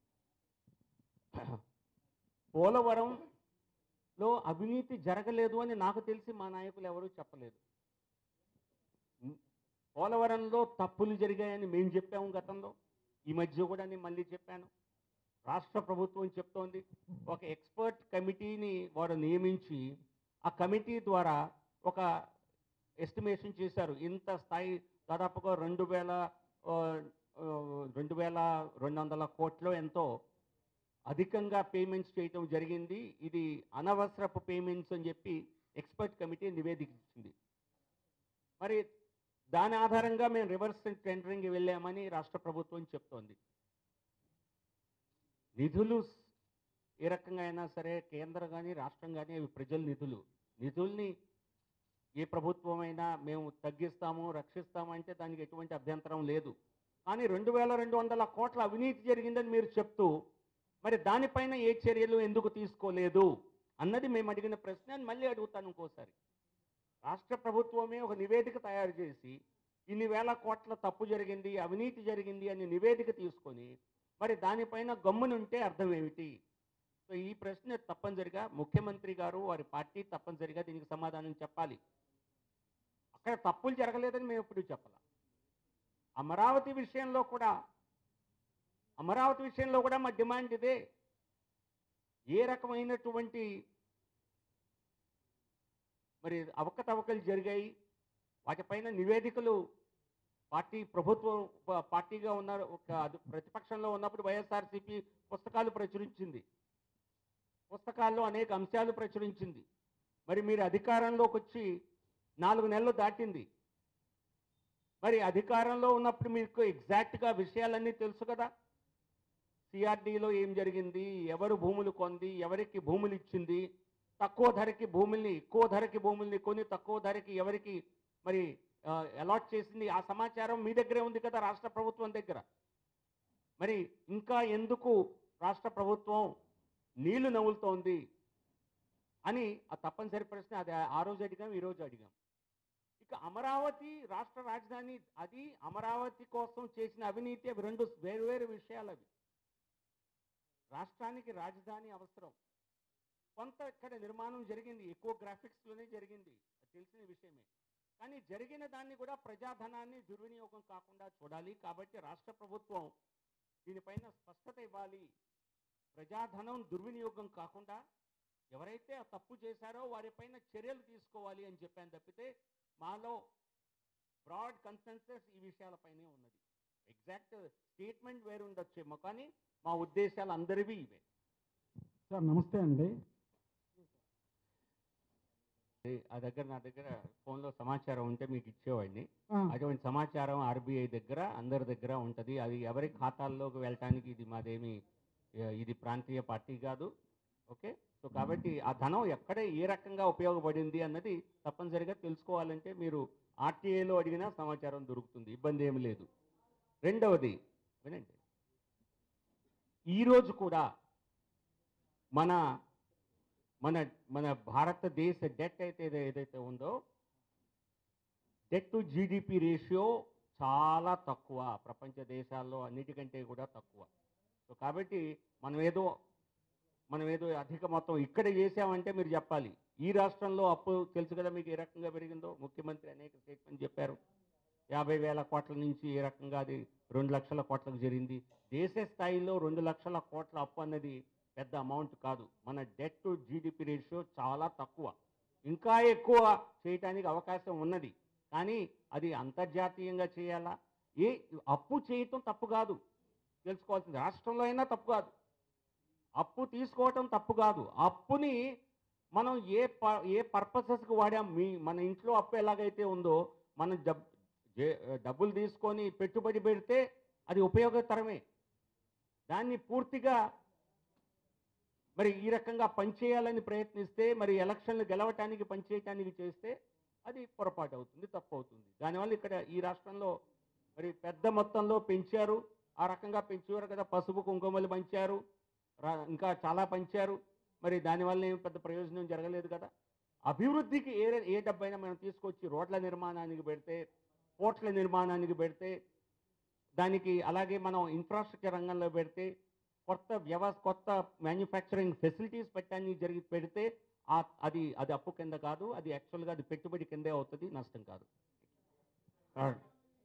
పోలవరంలో అవినీతి జరగలేదు అని నాకు తెలిసి మా నాయకులు ఎవరూ చెప్పలేదు ఉం, పోలవరంలో తప్పులు జరిగాయని మేము చెప్పాము గతంలో ఈ మధ్య కూడా నేను మళ్ళీ చెప్పాను రాష్ట్ర ప్రభుత్వం చెప్తోంది ఒక ఎక్స్పర్ట్ కమిటీని వారు నియమించి ఆ కమిటీ ద్వారా ఒక ఎస్టిమేషన్ చేశారు ఇంత స్థాయి దాదాపుగా రెండు వేల ఆ, ఆ, రెండు వేల రెండు వందల కోట్లు ఎంతో అధికంగా పేమెంట్స్ చేయటం జరిగింది ఇది అనవసరపు పేమెంట్స్ అని చెప్పి ఎక్స్పర్ట్ కమిటీ నివేదిక ఇచ్చింది మరి దాని ఆధారంగా మేము రివర్స్ టెండరింగ్ వెళ్ళామని రాష్ట్ర ప్రభుత్వం చెప్తోంది నిధులు స్- ఏ రకంగా అయినా సరే కేంద్రం కానీ రాష్ట్రం కానీ అవి ప్రజల నిధులు నిధుల్ని ఏ ప్రభుత్వం అయినా మేము తగ్గిస్తాము రక్షిస్తాము అంటే దానికి ఎటువంటి అభ్యంతరం లేదు కానీ రెండు వేల రెండు వందల కోట్ల అవినీతి జరిగిందని మీరు చెప్తూ మరి దానిపైన ఏ చర్యలు ఎందుకు తీసుకోలేదు అన్నది మేము అడిగిన ప్రశ్న అని మళ్ళీ అడుగుతాను ఇంకోసారి రాష్ట్ర ప్రభుత్వమే ఒక నివేదిక తయారు చేసి ఇన్ని వేల కోట్ల తప్పు జరిగింది అవినీతి జరిగింది అని నివేదిక తీసుకొని మరి దానిపైన గమ్మునుంటే అర్థం ఏమిటి సో ఈ ప్రశ్న తప్పనిసరిగా ముఖ్యమంత్రి గారు వారి పార్టీ తప్పనిసరిగా దీనికి సమాధానం చెప్పాలి అక్కడ తప్పులు జరగలేదని మేము ఎప్పుడు చెప్పాల అమరావతి విషయంలో కూడా అమరావతి విషయంలో కూడా మా డిమాండ్ ఇదే ఏ రకమైనటువంటి మరి అవకతవకలు జరిగాయి వాటిపైన నివేదికలు పార్టీ ప్రభుత్వం ప- పార్టీగా ఉన్నారు ఒక అది ప్రతిపక్షంలో ఉన్నప్పుడు వైఎస్ఆర్సీపీ పుస్తకాలు ప్రచురించింది పుస్తకాల్లో అనేక అంశాలు ప్రచురించింది మరి మీరు అధికారంలోకి వచ్చి నాలుగు నెలలు దాటింది మరి అధికారంలో ఉన్నప్పుడు మీకు ఎగ్జాక్ట్గా విషయాలన్నీ తెలుసు కదా సిఆర్డీలో ఏం జరిగింది ఎవరు భూములు కొంది ఎవరికి భూములు ఇచ్చింది తక్కువ ధరకి భూముల్ని ఎక్కువ ధరకి భూముల్ని కొని తక్కువ ధరకి ఎవరికి మరి అలాట్ చేసింది ఆ సమాచారం మీ దగ్గరే ఉంది కదా రాష్ట్ర ప్రభుత్వం దగ్గర మరి ఇంకా ఎందుకు రాష్ట్ర ప్రభుత్వం నీళ్లు నవ్వులుతోంది అని ఆ తప్పనిసరి ప్రశ్న అది ఆ రోజు అడిగాం ఈ రోజు అడిగాం ఇక అమరావతి రాష్ట్ర రాజధాని అది అమరావతి కోసం చేసిన అవినీతి అవి రెండు వేరువేరు విషయాలు అవి రాష్ట్రానికి రాజధాని అవసరం కొంత ఇక్కడ నిర్మాణం జరిగింది ఎక్కువ గ్రాఫిక్స్లోనే జరిగింది అది తెలిసిన విషయమే కానీ జరిగిన దాన్ని కూడా ప్రజాధనాన్ని దుర్వినియోగం కాకుండా చూడాలి కాబట్టి రాష్ట్ర ప్రభుత్వం దీనిపైన స్పష్టత ఇవ్వాలి ప్రజాధనం దుర్వినియోగం కాకుండా ఎవరైతే ఆ తప్పు చేశారో వారిపైన చర్యలు తీసుకోవాలి అని చెప్పాను తప్పితే మాలో బ్రాడ్ కన్సెన్సెస్ ఈ విషయాలపైనే ఉన్నది ఎగ్జాక్ట్ స్టేట్మెంట్ వేరు ఉండొచ్చేమో కానీ మా ఉద్దేశాలు అందరివి ఇవే సార్ నమస్తే అండి ఏ- ఆ దగ్గర నా దగ్గర ఫోన్లో సమాచారం ఉంటే మీకు ఇచ్చేవాడిని ఆ, అటువంటి సమాచారం ఆర్బీఐ దగ్గర అందరి దగ్గర ఉంటుంది అది ఎవరి ఖాతాల్లోకి వెళ్ళటానికి ఇది మాదేమి ఏ, ఇది ప్రాంతీయ పార్టీ కాదు ఓకే సో కాబట్టి ఆ ధనం ఎక్కడ ఏ రకంగా ఉపయోగపడింది అన్నది తప్పనిసరిగా తెలుసుకోవాలంటే మీరు ఆర్టీఐలో అడిగినా సమాచారం దొరుకుతుంది ఇబ్బంది ఏమి లేదు రెండవది వినండి ఈరోజు కూడా మన మన మన భారతదేశ డెట్ అయితే ఏదో- ఏదైతే ఉందో డెట్ టు జీడిపి రేషియో చాలా తక్కువ ప్రపంచ దేశాల్లో అన్నిటికంటే కూడా తక్కువ సో కాబట్టి మనం ఏదో మనం ఏదో అధిక మొత్తం ఇక్కడ చేసామంటే మీరు చెప్పాలి ఈ రాష్ట్రంలో అప్పు తెలుసు కదా మీకు ఏ రకంగా పెరిగిందో ముఖ్యమంత్రి అనేక స్టేట్మెంట్ చెప్పారు యాభై వేల కోట్ల నుంచి ఏ రకంగా అది రెండు లక్షల కోట్లకు జరిగింది దేశ స్థాయిలో రెండు లక్షల కోట్ల అప్పు అన్నది పెద్ద అమౌంట్ కాదు మన డెట్ టు జీడిపి రేషియో చాలా తక్కువ ఇంకా ఎక్కువ చేయటానికి అవకాశం ఉన్నది కానీ అది అంతర్జాతీయంగా చేయాలా ఏ అప్పు చేయటం తప్పు కాదు తెలుసుకోవాల్సింది రాష్ట్రంలో అయినా తప్పు కాదు అప్పు తీసుకోవటం తప్పు కాదు అప్పుని మనం ఏ ప ఏ పర్పసెస్కి వాడాం మీ మన ఇంట్లో అప్పు ఎలాగైతే ఉందో మనం డబ్ జే- డబ్బులు తీసుకొని పెట్టుబడి పెడితే అది ఉపయోగకరమే దాన్ని పూర్తిగా మరి ఈ రకంగా పనిచేయాలని ప్రయత్నిస్తే మరి ఎలక్షన్లు గెలవటానికి పనిచేయటానికి చేస్తే అది పొరపాటు అవుతుంది తప్పు అవుతుంది దానివల్ల ఇక్కడ ఈ రాష్ట్రంలో మరి పెద్ద మొత్తంలో పెంచారు ఆ రకంగా పెంచారు కదా పసుపు కుంకుమలు పంచారు రా- ఇంకా చాలా పంచారు మరి దానివల్ల ఏం పెద్ద ప్రయోజనం జరగలేదు కదా అభివృద్ధికి ఏ ఏ డబ్బైనా మనం తీసుకొచ్చి రోడ్ల నిర్మాణానికి పెడితే పోర్ట్ల నిర్మాణానికి పెడితే దానికి అలాగే మనం ఇన్ఫ్రాస్ట్రక్చర్ రంగంలో పెడితే కొత్త వ్యవస్థ కొత్త మ్యానుఫ్యాక్చరింగ్ ఫెసిలిటీస్ పెట్టడానికి జరిగి పెడితే ఆ- అది అది అప్పు కింద కాదు అది యాక్చువల్గా అది పెట్టుబడి కిందే అవుతుంది నష్టం కాదు థర్డ్,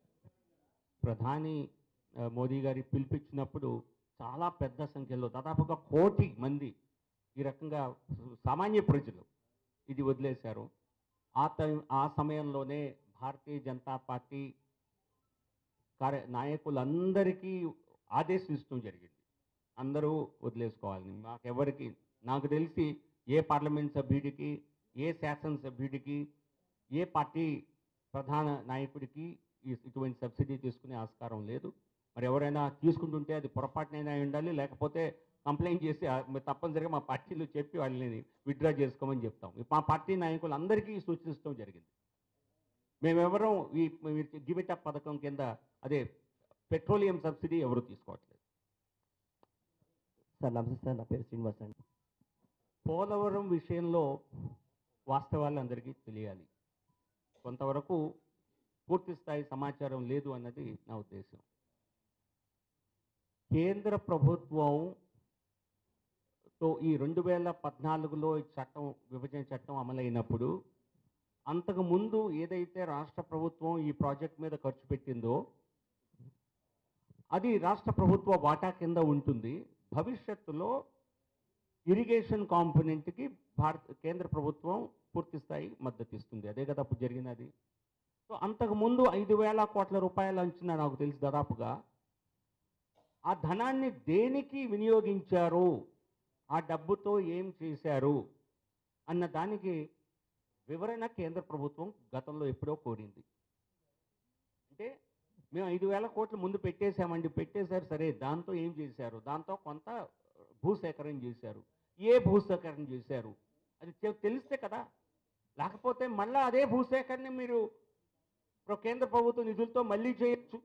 ప్రధాని ఆ, మోదీ గారి పిలిపించినప్పుడు చాలా పెద్ద సంఖ్యలో దాదాపుగా కోటి మంది ఈ రకంగా సామాన్య ప్రజలు ఇది వదిలేశారు ఆ టైం ఆ సమయంలోనే భారతీయ జనతా పార్టీ కార్య నాయకులందరికీ ఆదేశించడం జరిగింది అందరూ వదిలేసుకోవాలని మాకెవరికి నాకు తెలిసి ఏ పార్లమెంట్ సభ్యుడికి ఏ శాసనసభ్యుడికి ఏ పార్టీ ప్రధాన నాయకుడికి ఈ- ఇటువంటి సబ్సిడీ తీసుకునే ఆస్కారం లేదు మరి ఎవరైనా తీసుకుంటుంటే అది పొరపాటునైనా అయి ఉండాలి లేకపోతే కంప్లైంట్ చేసి ఆ, మరి తప్పనిసరిగా మా పార్టీలో చెప్పి వాళ్ళని విత్డ్రా చేసుకోమని చెప్తాం మా పార్టీ నాయకులందరికీ సూచించడం జరిగింది మేమెవరం ఈ గివ్ ఇట్ అప్ పథకం కింద అదే పెట్రోలియం సబ్సిడీ ఎవరు తీసుకోవట్లేదు సార్ నమస్తే సార్ నా పేరు శ్రీనివాస్ అండి పోలవరం విషయంలో వాస్తవాలు అందరికీ తెలియాలి కొంతవరకు పూర్తి స్థాయి సమాచారం లేదు అన్నది నా ఉద్దేశం కేంద్ర ప్రభుత్వం సో ఈ రెండు వేల పద్నాలుగులో ఈ చట్టం విభజన చట్టం అమలైనప్పుడు అంతకు ముందు ఏదైతే రాష్ట్ర ప్రభుత్వం ఈ ప్రాజెక్ట్ మీద ఖర్చు పెట్టిందో అది రాష్ట్ర ప్రభుత్వ వాటా కింద ఉంటుంది భవిష్యత్తులో ఇరిగేషన్ కాంపోనెంట్కి భారత కేంద్ర ప్రభుత్వం పూర్తి స్థాయి మద్దతు ఇస్తుంది అదే కదా అప్పుడు జరిగినది సో అంతకు ముందు ఐదు వేల కోట్ల రూపాయల అంచనా నాకు తెలిసి దాదాపుగా ఆ ధనాన్ని దేనికి వినియోగించారు ఆ డబ్బుతో ఏం చేశారు అన్న దానికి వివరణ కేంద్ర ప్రభుత్వం గతంలో ఎప్పుడో కోరింది అంటే మేము ఐదు వేల కోట్లు ముందు పెట్టేశామండి పెట్టేశారు సరే దాంతో ఏం చేశారు దాంతో కొంత భూసేకరణ చేశారు ఏ భూసేకరణ చేశారు అది తె- తెలిస్తే కదా లేకపోతే మళ్ళా అదే భూసేకరణ మీరు ప్ర- కేంద్ర ప్రభుత్వ నిధులతో మళ్ళీ చేయొచ్చు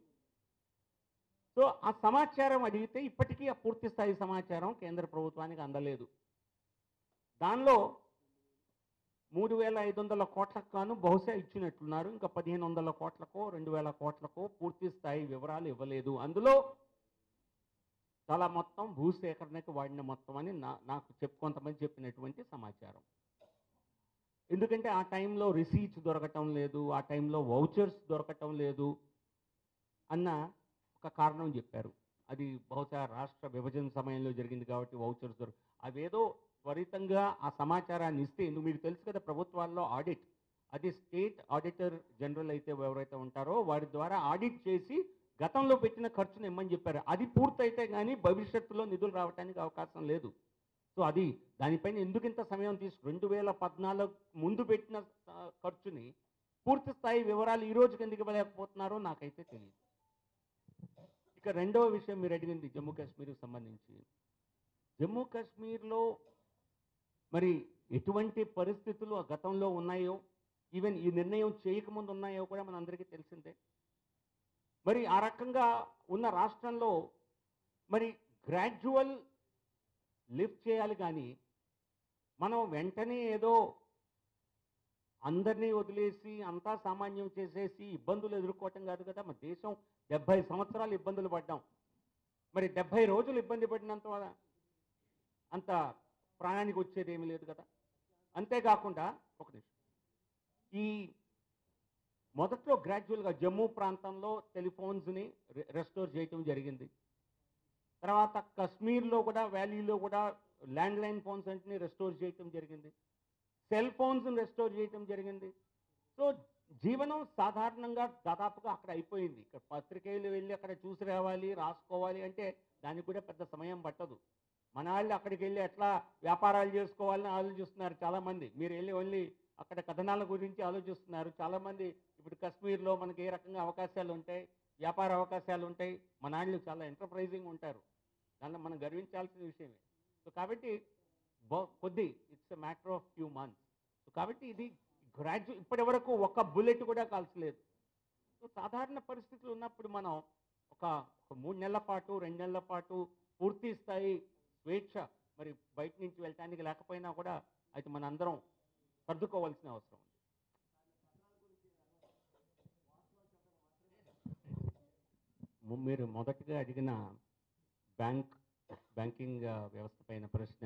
సో ఆ సమాచారం అడిగితే ఇప్పటికీ ఆ పూర్తి స్థాయి సమాచారం కేంద్ర ప్రభుత్వానికి అందలేదు దానిలో మూడు వేల ఐదు వందల కోట్లకు గాను బహుశా ఇచ్చినట్లున్నారు ఇంకా పదిహేను వందల కోట్లకో రెండు వేల కోట్లకో పూర్తి స్థాయి వివరాలు ఇవ్వలేదు అందులో చాలా మొత్తం భూసేకరణకి వాడిన మొత్తం అని నా నాకు చెప్ కొంతమంది చెప్పినటువంటి సమాచారం ఎందుకంటే ఆ టైంలో రిసీట్స్ దొరకటం లేదు ఆ టైంలో వౌచర్స్ దొరకటం లేదు అన్న ఒక కారణం చెప్పారు అది బహుశా రాష్ట్ర విభజన సమయంలో జరిగింది కాబట్టి వౌచర్స్ దొరక అవేదో త్వరితంగా ఆ సమాచారాన్ని ఇస్తే ఎందుకు మీకు తెలుసు కదా ప్రభుత్వాల్లో ఆడిట్ అది స్టేట్ ఆడిటర్ జనరల్ అయితే ఎవరైతే ఉంటారో వారి ద్వారా ఆడిట్ చేసి గతంలో పెట్టిన ఖర్చును ఇమ్మని చెప్పారు అది పూర్తయితే కానీ భవిష్యత్తులో నిధులు రావడానికి అవకాశం లేదు సో అది దానిపైన ఎందుకు ఇంత సమయం తీసుకు రెండు వేల పద్నాలుగు ముందు పెట్టిన ఆ, ఖర్చుని పూర్తి స్థాయి వివరాలు ఈ రోజుకి ఎందుకు ఇవ్వలేకపోతున్నారో నాకైతే తెలియదు ఇక రెండవ విషయం మీరు అడిగింది జమ్మూ కాశ్మీర్కి సంబంధించి జమ్మూ కాశ్మీర్లో మరి ఎటువంటి పరిస్థితులు ఆ గతంలో ఉన్నాయో ఈవెన్ ఈ నిర్ణయం చేయకముందు ఉన్నాయో కూడా మన అందరికీ తెలిసిందే మరి ఆ రకంగా ఉన్న రాష్ట్రంలో మరి గ్రాడ్యువల్ లిఫ్ట్ చేయాలి కానీ మనం వెంటనే ఏదో అందరినీ వదిలేసి అంతా సామాన్యం చేసేసి ఇబ్బందులు ఎదుర్కోవటం కాదు కదా మన దేశం డెబ్బై సంవత్సరాలు ఇబ్బందులు పడ్డాం మరి డెబ్బై రోజులు ఇబ్బంది పడినంత అంత ప్రాణానికి వచ్చేది ఏమీ లేదు కదా అంతేకాకుండా ఒక నిమిషం ఈ మొదట్లో గ్రాడ్యువల్గా జమ్మూ ప్రాంతంలో టెలిఫోన్స్ని రెస్టోర్ చేయటం జరిగింది తర్వాత కశ్మీర్లో కూడా వ్యాలీలో కూడా ల్యాండ్ లైన్ ఫోన్స్ అన్నింటినీ రెస్టోర్ చేయటం జరిగింది సెల్ ఫోన్స్ని రెస్టోర్ చేయటం జరిగింది సో జీవనం సాధారణంగా దాదాపుగా అక్కడ అయిపోయింది ఇక్కడ పత్రికేయులు వెళ్ళి అక్కడ చూసి రావాలి రాసుకోవాలి అంటే దానికి కూడా పెద్ద సమయం పట్టదు మన వాళ్ళు అక్కడికి వెళ్ళి ఎట్లా వ్యాపారాలు చేసుకోవాలని ఆలోచిస్తున్నారు చాలామంది మీరు వెళ్ళి ఓన్లీ అక్కడ కథనాల గురించి ఆలోచిస్తున్నారు చాలామంది ఇప్పుడు కశ్మీర్లో మనకి ఏ రకంగా అవకాశాలు ఉంటాయి వ్యాపార అవకాశాలు ఉంటాయి మన వాళ్ళు చాలా ఎంటర్ప్రైజింగ్ ఉంటారు దానిలో మనం గర్వించాల్సిన విషయమే సో కాబట్టి బో- కొద్ది it's a matter of few months so కాబట్టి ఇది గ్రాడ్యు ఇప్పటి వరకు ఒక బుల్లెట్ కూడా కాల్చలేదు సో సాధారణ పరిస్థితులు ఉన్నప్పుడు మనం ఒక ఒక మూడు నెలల పాటు రెండు నెలల పాటు పూర్తి స్థాయి స్వేచ్ఛ మరి బయట నుంచి వెళ్ళటానికి లేకపోయినా కూడా అది మన అందరం సర్దుకోవాల్సిన అవసరం ఉంది ము- మీరు మొదటిగా అడిగిన బ్యాంక్ బ్యాంకింగ్ ఆ, వ్యవస్థ పైన ప్రశ్న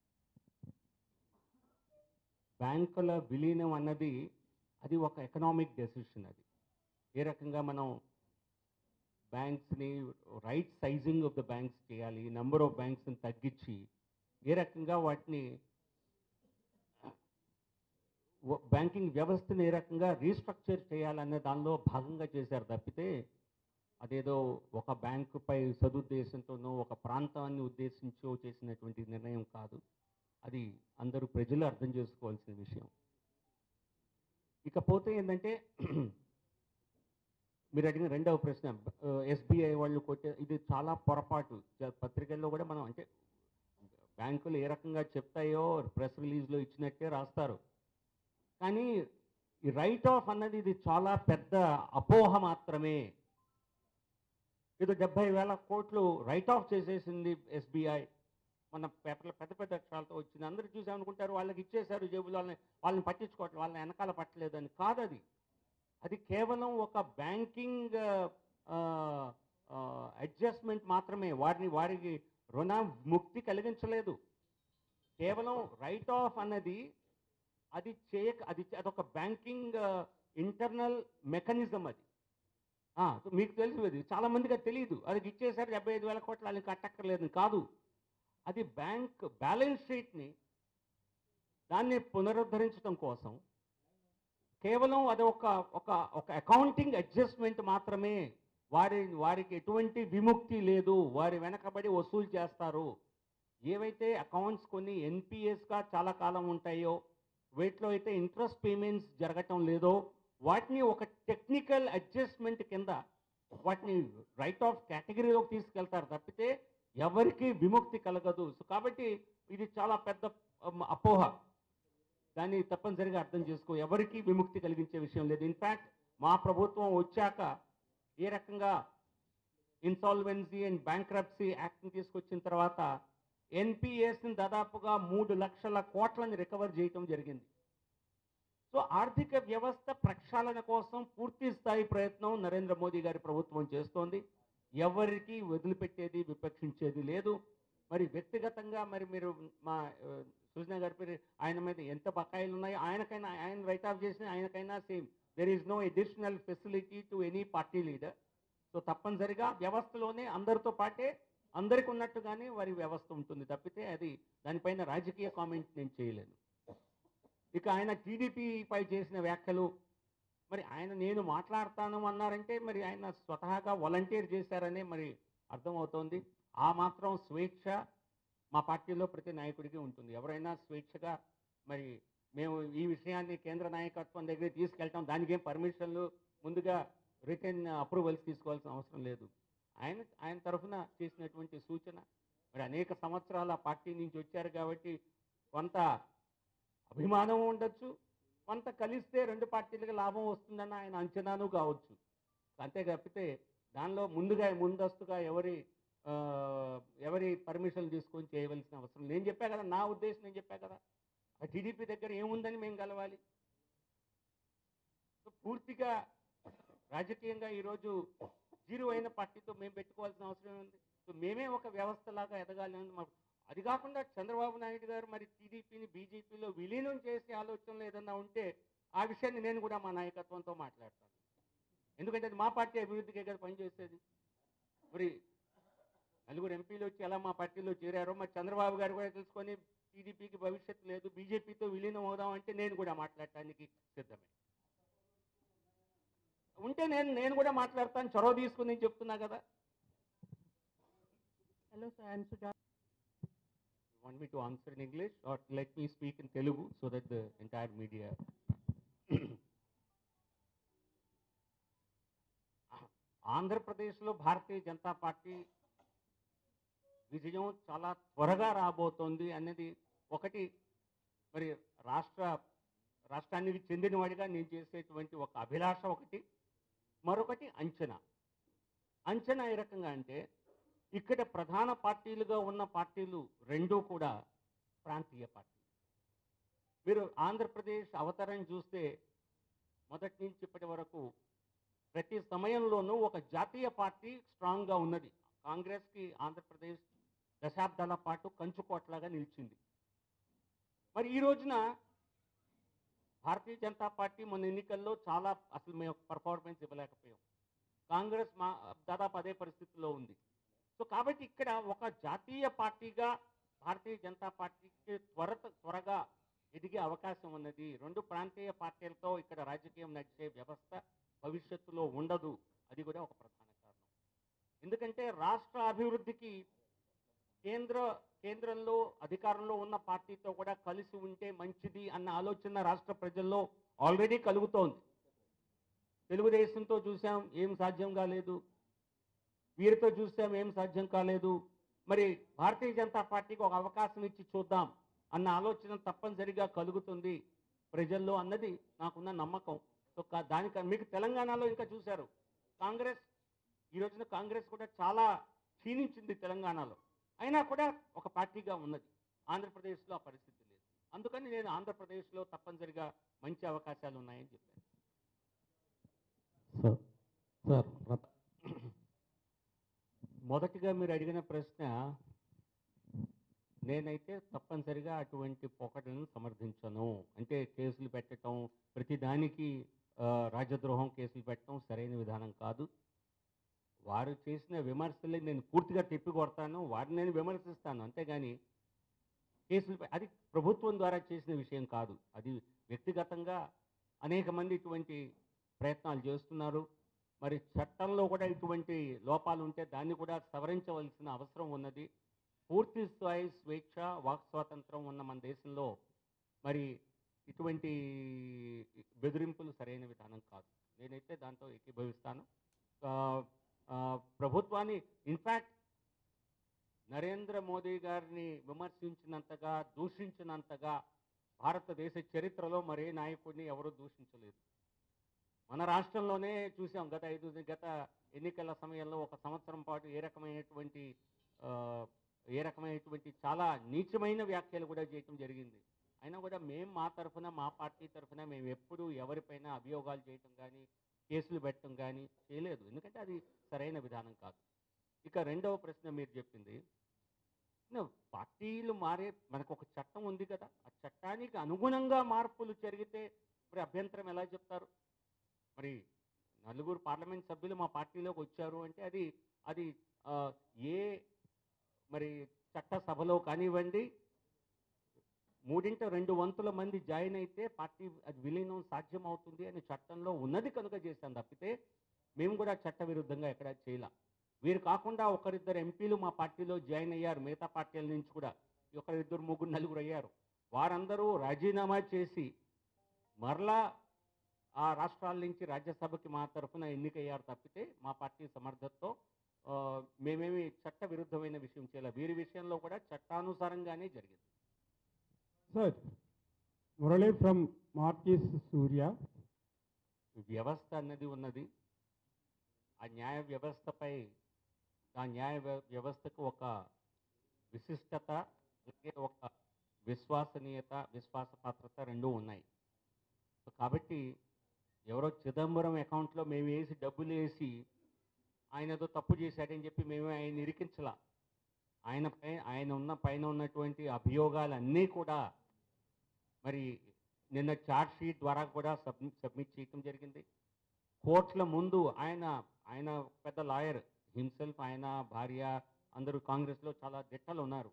బ్యాంకుల విలీనం అన్నది అది ఒక ఎకనామిక్ డెసిషన్ అది ఏ రకంగా మనం బ్యాంక్స్ని right sizing of the banks చేయాలి నెంబర్ ఆఫ్ బ్యాంక్స్ని తగ్గించి ఏ రకంగా వాటిని వ- బ్యాంకింగ్ వ్యవస్థని ఏ రకంగా రీస్ట్రక్చర్ చేయాలనే దానిలో భాగంగా చేశారు తప్పితే అదేదో ఒక బ్యాంకుపై సదుద్దేశంతోనో ఒక ప్రాంతాన్ని ఉద్దేశించో చేసినటువంటి నిర్ణయం కాదు అది అందరూ ప్రజలు అర్థం చేసుకోవాల్సిన విషయం ఇకపోతే ఏంటంటే మీరు అడిగిన రెండవ ప్రశ్న ఎస్బీఐ వాళ్ళు కొట్టే ఇది చాలా పొరపాటు జ- పత్రికల్లో కూడా మనం అంటే బ్యాంకులు ఏ రకంగా చెప్తాయో ప్రెస్ రిలీజ్లో ఇచ్చినట్టే రాస్తారు కానీ ఈ రైట్ ఆఫ్ అన్నది ఇది చాలా పెద్ద అపోహ మాత్రమే ఏదో డెబ్బై వేల కోట్లు రైట్ ఆఫ్ చేసేసింది ఎస్బీఐ మన పేపర్లో పెద్ద పెద్ద అక్షరాలతో వచ్చింది అందరూ చూసామనుకుంటారు వాళ్ళకి ఇచ్చేశారు జేబులో వాళ్ళని వాళ్ళని పట్టించుకోవట్లేదు వాళ్ళని వెనకాల పట్టలేదు అని కాదు అది అది కేవలం ఒక బ్యాంకింగ్ అడ్జస్ట్మెంట్ మాత్రమే వారిని వారికి రుణ ముక్తి కలిగించలేదు కేవలం రైట్ ఆఫ్ అన్నది అది చేయక అది అదొక బ్యాంకింగ్ ఇంటర్నల్ మెకానిజం అది ఆ, మీకు తెలుసు అది చాలా మందికి అది తెలియదు అది ఇచ్చేసరి డెబ్బై ఐదు వేల కోట్లు వాళ్ళకి కట్టక్కర్లేదు కాదు అది బ్యాంక్ బ్యాలెన్స్ షీట్ని దాన్ని పునరుద్ధరించడం కోసం కేవలం అది ఒక ఒక ఒక అకౌంటింగ్ అడ్జస్ట్మెంట్ మాత్రమే వారి వారికి ఎటువంటి విముక్తి లేదు వారి వెనకబడి వసూలు చేస్తారు ఏవైతే అకౌంట్స్ కొన్ని ఎన్పిఎస్గా చాలా కాలం ఉంటాయో వీటిలో అయితే ఇంట్రెస్ట్ పేమెంట్స్ జరగటం లేదో వాటిని ఒక టెక్నికల్ అడ్జస్ట్మెంట్ కింద వాటిని రైట్ ఆఫ్ కేటగిరీలోకి తీసుకెళ్తారు తప్పితే ఎవరికి విముక్తి కలగదు సో కాబట్టి ఇది చాలా పెద్ద అమ్, అపోహ దాన్ని తప్పనిసరిగా అర్థం చేసుకో ఎవరికి విముక్తి కలిగించే విషయం లేదు ఇన్ఫ్యాక్ట్ మా ప్రభుత్వం వచ్చాక ఏ రకంగా ఇన్సాల్వెన్సీ అండ్ బ్యాంక్రప్సీ యాక్ట్ని తీసుకొచ్చిన తర్వాత ఎన్పిఎస్ని దాదాపుగా మూడు లక్షల కోట్లని రికవర్ చేయటం జరిగింది సో ఆర్థిక వ్యవస్థ ప్రక్షాళన కోసం పూర్తి స్థాయి ప్రయత్నం నరేంద్ర మోదీ గారి ప్రభుత్వం చేస్తోంది ఎవరికి వదిలిపెట్టేది విపక్షించేది లేదు మరి వ్యక్తిగతంగా మరి మీరు మా ఆ, సుజనా గారి పేరు ఆయన మీద ఎంత బకాయిలు ఉన్నాయో ఆయనకైనా ఆయన రైట్ ఆఫ్ చేసిన ఆయనకైనా same there is no additional facility to any party leader so తప్పనిసరిగా వ్యవస్థలోనే అందరితో పాటే అందరికి ఉన్నట్టుగానే వారి వ్యవస్థ ఉంటుంది తప్పితే అది దానిపైన రాజకీయ కామెంట్ నేను చేయలేను ఇక ఆయన టీడీపీపై చేసిన వ్యాఖ్యలు మరి ఆయన నేను మాట్లాడతాను అన్నారంటే మరి ఆయన స్వతహాగా వాలంటీర్ చేశారనే మరి అర్థమవుతోంది ఆ మాత్రం స్వేచ్ఛ మా పార్టీలో ప్రతి నాయకుడికి ఉంటుంది ఎవరైనా స్వేచ్ఛగా మరి మేము ఈ విషయాన్ని కేంద్ర నాయకత్వం దగ్గర తీసుకెళ్తాం దానికి ఏం పర్మిషన్లు ముందుగా రిటర్న్ అప్రూవల్స్ తీసుకోవాల్సిన అవసరం లేదు ఆయన ఆయన తరఫున చేసినటువంటి సూచన మరి అనేక సంవత్సరాల పార్టీ నుంచి వచ్చారు కాబట్టి కొంత అభిమానం ఉండొచ్చు కొంత కలిస్తే రెండు పార్టీలకు లాభం వస్తుందన్న ఆయన అంచనాను కావచ్చు అంతే తప్పితే దానిలో ముందుగా ముందస్తుగా ఎవరి ఆ, ఎవరి పర్మిషన్ తీసుకొని చేయవలసిన అవసరం నేను చెప్పా కదా నా ఉద్దేశం నేను చెప్పా కదా ఆ టీడీపీ దగ్గర ఏముందని మేము కలవాలి సో పూర్తిగా రాజకీయంగా ఈరోజు జీరో అయిన పార్టీతో మేము పెట్టుకోవాల్సిన అవసరం ఉంది సో మేమే ఒక వ్యవస్థలాగా ఎదగాలి అని మాకు అది కాకుండా చంద్రబాబు నాయుడు గారు మరి టీడీపీని బీజేపీలో విలీనం చేసే ఆలోచనలు ఏదన్నా ఉంటే ఆ విషయాన్ని నేను కూడా మా నాయకత్వంతో మాట్లాడతాను ఎందుకంటే అది మా పార్టీ అభివృద్ధికే కదా పనిచేసేది మరి నలుగురు ఎంపీలు వచ్చి ఎలా మా పార్టీలో చేరారో మరి చంద్రబాబు గారు కూడా తెలుసుకొని టీడీపీకి భవిష్యత్తు లేదు బీజేపీతో విలీనం అవుదాం అంటే నేను కూడా మాట్లాడటానికి సిద్ధమే ఉంటే నేను నేను కూడా మాట్లాడతాను చొరవ తీసుకుని నేను చెప్తున్నా కదా Hello, sir. I'm Sujata. You want me to answer in English or let me speak in Telugu so that the entire media. ఆంధ్రప్రదేశ్లో భారతీయ జనతా పార్టీ విజయం చాలా త్వరగా రాబోతోంది అనేది ఒకటి మరి రాష్ట్ర రాష్ట్రానికి చెందినవాడిగా నేను చేసేటువంటి ఒక అభిలాష ఒకటి మరొకటి అంచనా అంచనా ఏ రకంగా అంటే ఇక్కడ ప్రధాన పార్టీలుగా ఉన్న పార్టీలు రెండూ కూడా ప్రాంతీయ పార్టీలు మీరు ఆంధ్రప్రదేశ్ అవతరణ చూస్తే మొదటి నుంచి ఇప్పటి వరకు ప్రతి సమయంలోనూ ఒక జాతీయ పార్టీ స్ట్రాంగ్గా ఉన్నది కాంగ్రెస్కి ఆంధ్రప్రదేశ్ దశాబ్దాల పాటు కంచుకోట్లాగా నిలిచింది మరి ఈ రోజున భారతీయ జనతా పార్టీ మన ఎన్నికల్లో చాలా అసలు మేము పర్ఫార్మెన్స్ ఇవ్వలేకపోయాం కాంగ్రెస్ మా దాదాపు అదే పరిస్థితిలో ఉంది సో కాబట్టి ఇక్కడ ఒక జాతీయ పార్టీగా భారతీయ జనతా పార్టీకి త్వర త్వరగా ఎదిగే అవకాశం ఉన్నది రెండు ప్రాంతీయ పార్టీలతో ఇక్కడ రాజకీయం నడిచే వ్యవస్థ భవిష్యత్తులో ఉండదు అది కూడా ఒక ప్రధాన కారణం ఎందుకంటే రాష్ట్ర అభివృద్ధికి కేంద్ర కేంద్రంలో అధికారంలో ఉన్న పార్టీతో కూడా కలిసి ఉంటే మంచిది అన్న ఆలోచన రాష్ట్ర ప్రజల్లో ఆల్రెడీ కలుగుతోంది తెలుగుదేశంతో చూసాం ఏం సాధ్యం కాలేదు వీరితో చూసాం ఏం సాధ్యం కాలేదు మరి భారతీయ జనతా పార్టీకి ఒక అవకాశం ఇచ్చి చూద్దాం అన్న ఆలోచన తప్పనిసరిగా కలుగుతుంది ప్రజల్లో అన్నది నాకున్న నమ్మకం సో కా- దానికి మీకు తెలంగాణలో ఇంకా చూశారు కాంగ్రెస్ ఈ రోజున కాంగ్రెస్ కూడా చాలా క్షీణించింది తెలంగాణలో అయినా కూడా ఒక పార్టీగా ఉన్నది ఆంధ్రప్రదేశ్లో ఆ పరిస్థితి లేదు అందుకని నేను ఆంధ్రప్రదేశ్లో తప్పనిసరిగా మంచి అవకాశాలు ఉన్నాయని చెప్పాను సార్ సార్ రత- మొదటిగా మీరు అడిగిన ప్రశ్న నేనైతే తప్పనిసరిగా అటువంటి పోకడలను సమర్థించను అంటే కేసులు పెట్టడం ప్రతిదానికి ఆ, రాజద్రోహం కేసులు పెట్టడం సరైన విధానం కాదు వారు చేసిన విమర్శలు నేను పూర్తిగా తిప్పి కొడతాను వారిని నేను విమర్శిస్తాను అంతేగాని కేసులు పె- అది ప్రభుత్వం ద్వారా చేసిన విషయం కాదు అది వ్యక్తిగతంగా అనేక మంది ఇటువంటి ప్రయత్నాలు చేస్తున్నారు మరి చట్టంలో కూడా ఇటువంటి లోపాలు ఉంటే దాన్ని కూడా సవరించవలసిన అవసరం ఉన్నది పూర్తి స్థాయి స్వేచ్ఛ వాక్ స్వాతంత్రం ఉన్న మన దేశంలో మరి ఇటువంటి బెదిరింపులు సరైన విధానం కాదు నేనైతే దాంతో ఏకీభవిస్తాను ఆ, ఆ, ప్రభుత్వాన్ని ఇన్ఫ్యాక్ట్ నరేంద్ర మోదీ గారిని విమర్శించినంతగా దూషించినంతగా భారతదేశ చరిత్రలో మరే నాయకుడిని ఎవరూ దూషించలేదు మన రాష్ట్రంలోనే చూసాం గత ఐదు గత ఎన్నికల సమయంలో ఒక సంవత్సరం పాటు ఏ రకమైనటువంటి ఆ, ఏ రకమైనటువంటి చాలా నీచమైన వ్యాఖ్యలు కూడా చేయటం జరిగింది అయినా కూడా మేము మా తరఫున మా పార్టీ తరఫున మేము ఎప్పుడూ ఎవరిపైన అభియోగాలు చేయటం కానీ కేసులు పెట్టడం కానీ చేయలేదు ఎందుకంటే అది సరైన విధానం కాదు ఇక రెండవ ప్రశ్న మీరు చెప్పింది న- పార్టీలు మారే మనకు ఒక చట్టం ఉంది కదా ఆ చట్టానికి అనుగుణంగా మార్పులు జరిగితే మరి అభ్యంతరం ఎలా చెప్తారు మరి నలుగురు పార్లమెంట్ సభ్యులు మా పార్టీలోకి వచ్చారు అంటే అది అది ఆ, ఏ మరి చట్ట సభలో కానివ్వండి మూడింట రెండు వంతుల మంది జాయిన్ అయితే పార్టీ అది విలీనం సాధ్యం అవుతుంది అని చట్టంలో ఉన్నది కనుక చేశాం తప్పితే మేము కూడా చట్ట విరుద్ధంగా ఎక్కడ చేయలేం వీరు కాకుండా ఒకరిద్దరు ఎంపీలు మా పార్టీలో జాయిన్ అయ్యారు మిగతా పార్టీల నుంచి కూడా ఒకరిద్దరు ముగ్గురు నలుగురు అయ్యారు వారందరూ రాజీనామా చేసి మరలా ఆ రాష్ట్రాల నుంచి రాజ్యసభకి మా తరఫున ఎన్నికయ్యారు తప్పితే మా పార్టీ సమర్థతతో ఆ, మేమేమి చట్ట విరుద్ధమైన విషయం చేయాలి వీరి విషయంలో కూడా చట్టానుసారంగానే జరిగింది Sir, Murali from Marquis Surya. వ్యవస్థ అన్నది ఉన్నది ఆ న్యాయ వ్యవస్థపై ఆ న్యాయ వ్య- వ్యవస్థకు ఒక విశిష్టత అలాగే ఒక విశ్వసనీయత విశ్వాసపాత్రత రెండూ ఉన్నాయి సో కాబట్టి ఎవరో చిదంబరం అకౌంట్లో మేము వేసి డబ్బులు వేసి ఆయన ఏదో తప్పు చేశాడని చెప్పి మేము ఆయన ఇరికించలా ఆయన పై ఆయన ఉన్న పైన ఉన్నటువంటి అభియోగాలన్నీ కూడా మరి నిన్న చార్జ్ షీట్ ద్వారా కూడా సబ్మిట్ సబ్మిట్ చేయటం జరిగింది కోర్టుల ముందు ఆయన ఆయన పెద్ద లాయర్ హిమ్సెల్ఫ్ ఆయన భార్య అందరూ కాంగ్రెస్లో చాలా దిట్టలు ఉన్నారు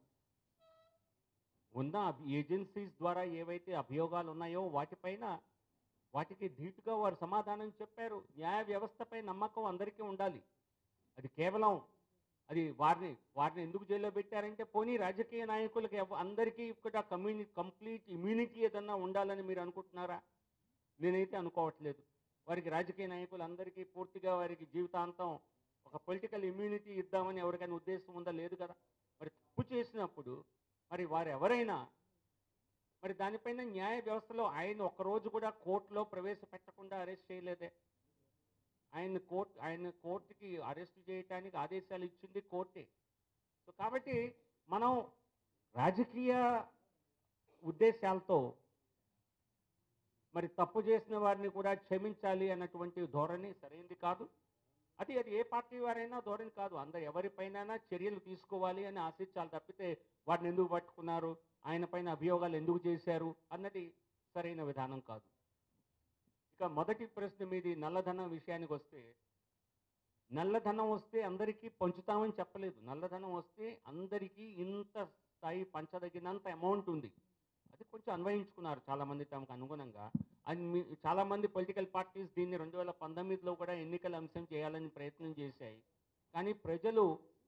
ఉన్న ఏజెన్సీస్ ద్వారా ఏవైతే అభియోగాలు ఉన్నాయో వాటిపైన వాటికి ధీటుగా వారు సమాధానం చెప్పారు న్యాయ వ్యవస్థపై నమ్మకం అందరికీ ఉండాలి అది కేవలం అది వారిని వారిని ఎందుకు జైల్లో పెట్టారంటే పోనీ రాజకీయ నాయకులకు ఎవ- అందరికీ కూడా కమ్యూని కంప్లీట్ ఇమ్యూనిటీ ఏదన్నా ఉండాలని మీరు అనుకుంటున్నారా నేనైతే అనుకోవట్లేదు వారికి రాజకీయ నాయకులు అందరికీ పూర్తిగా వారికి జీవితాంతం ఒక పొలిటికల్ ఇమ్యూనిటీ ఇద్దామని ఎవరికైనా ఉద్దేశం ఉందా లేదు కదా మరి తప్పు చేసినప్పుడు మరి వారు ఎవరైనా మరి దానిపైన న్యాయ వ్యవస్థలో ఆయన ఒక్కరోజు కూడా కోర్టులో ప్రవేశపెట్టకుండా అరెస్ట్ చేయలేదే ఆయన కోర్టు ఆయన కోర్టుకి అరెస్ట్ చేయడానికి ఆదేశాలు ఇచ్చింది కోర్టే సో కాబట్టి మనం రాజకీయ ఉద్దేశాలతో మరి తప్పు చేసిన వారిని కూడా క్షమించాలి అన్నటువంటి ధోరణి సరైనది కాదు అది అది ఏ పార్టీ వారైనా ధోరణి కాదు అందరు ఎవరిపైన చర్యలు తీసుకోవాలి అని ఆశించాలి తప్పితే వాటిని ఎందుకు పట్టుకున్నారు ఆయన పైన అభియోగాలు ఎందుకు చేశారు అన్నది సరైన విధానం కాదు ఇక మొదటి ప్రశ్న మీది నల్లధనం విషయానికి వస్తే నల్లధనం వస్తే అందరికీ పంచుతామని చెప్పలేదు నల్లధనం వస్తే అందరికీ ఇంత స్థాయి పంచదగినంత అమౌంట్ ఉంది అది కొంచెం అన్వయించుకున్నారు చాలా మంది తమకు అనుగుణంగా అండ్ మీ చాలా మంది పొలిటికల్ పార్టీస్ దీన్ని రెండు వేల పంతొమ్మిదిలో కూడా ఎన్నికల అంశం చేయాలని ప్రయత్నం చేశాయి కానీ ప్రజలు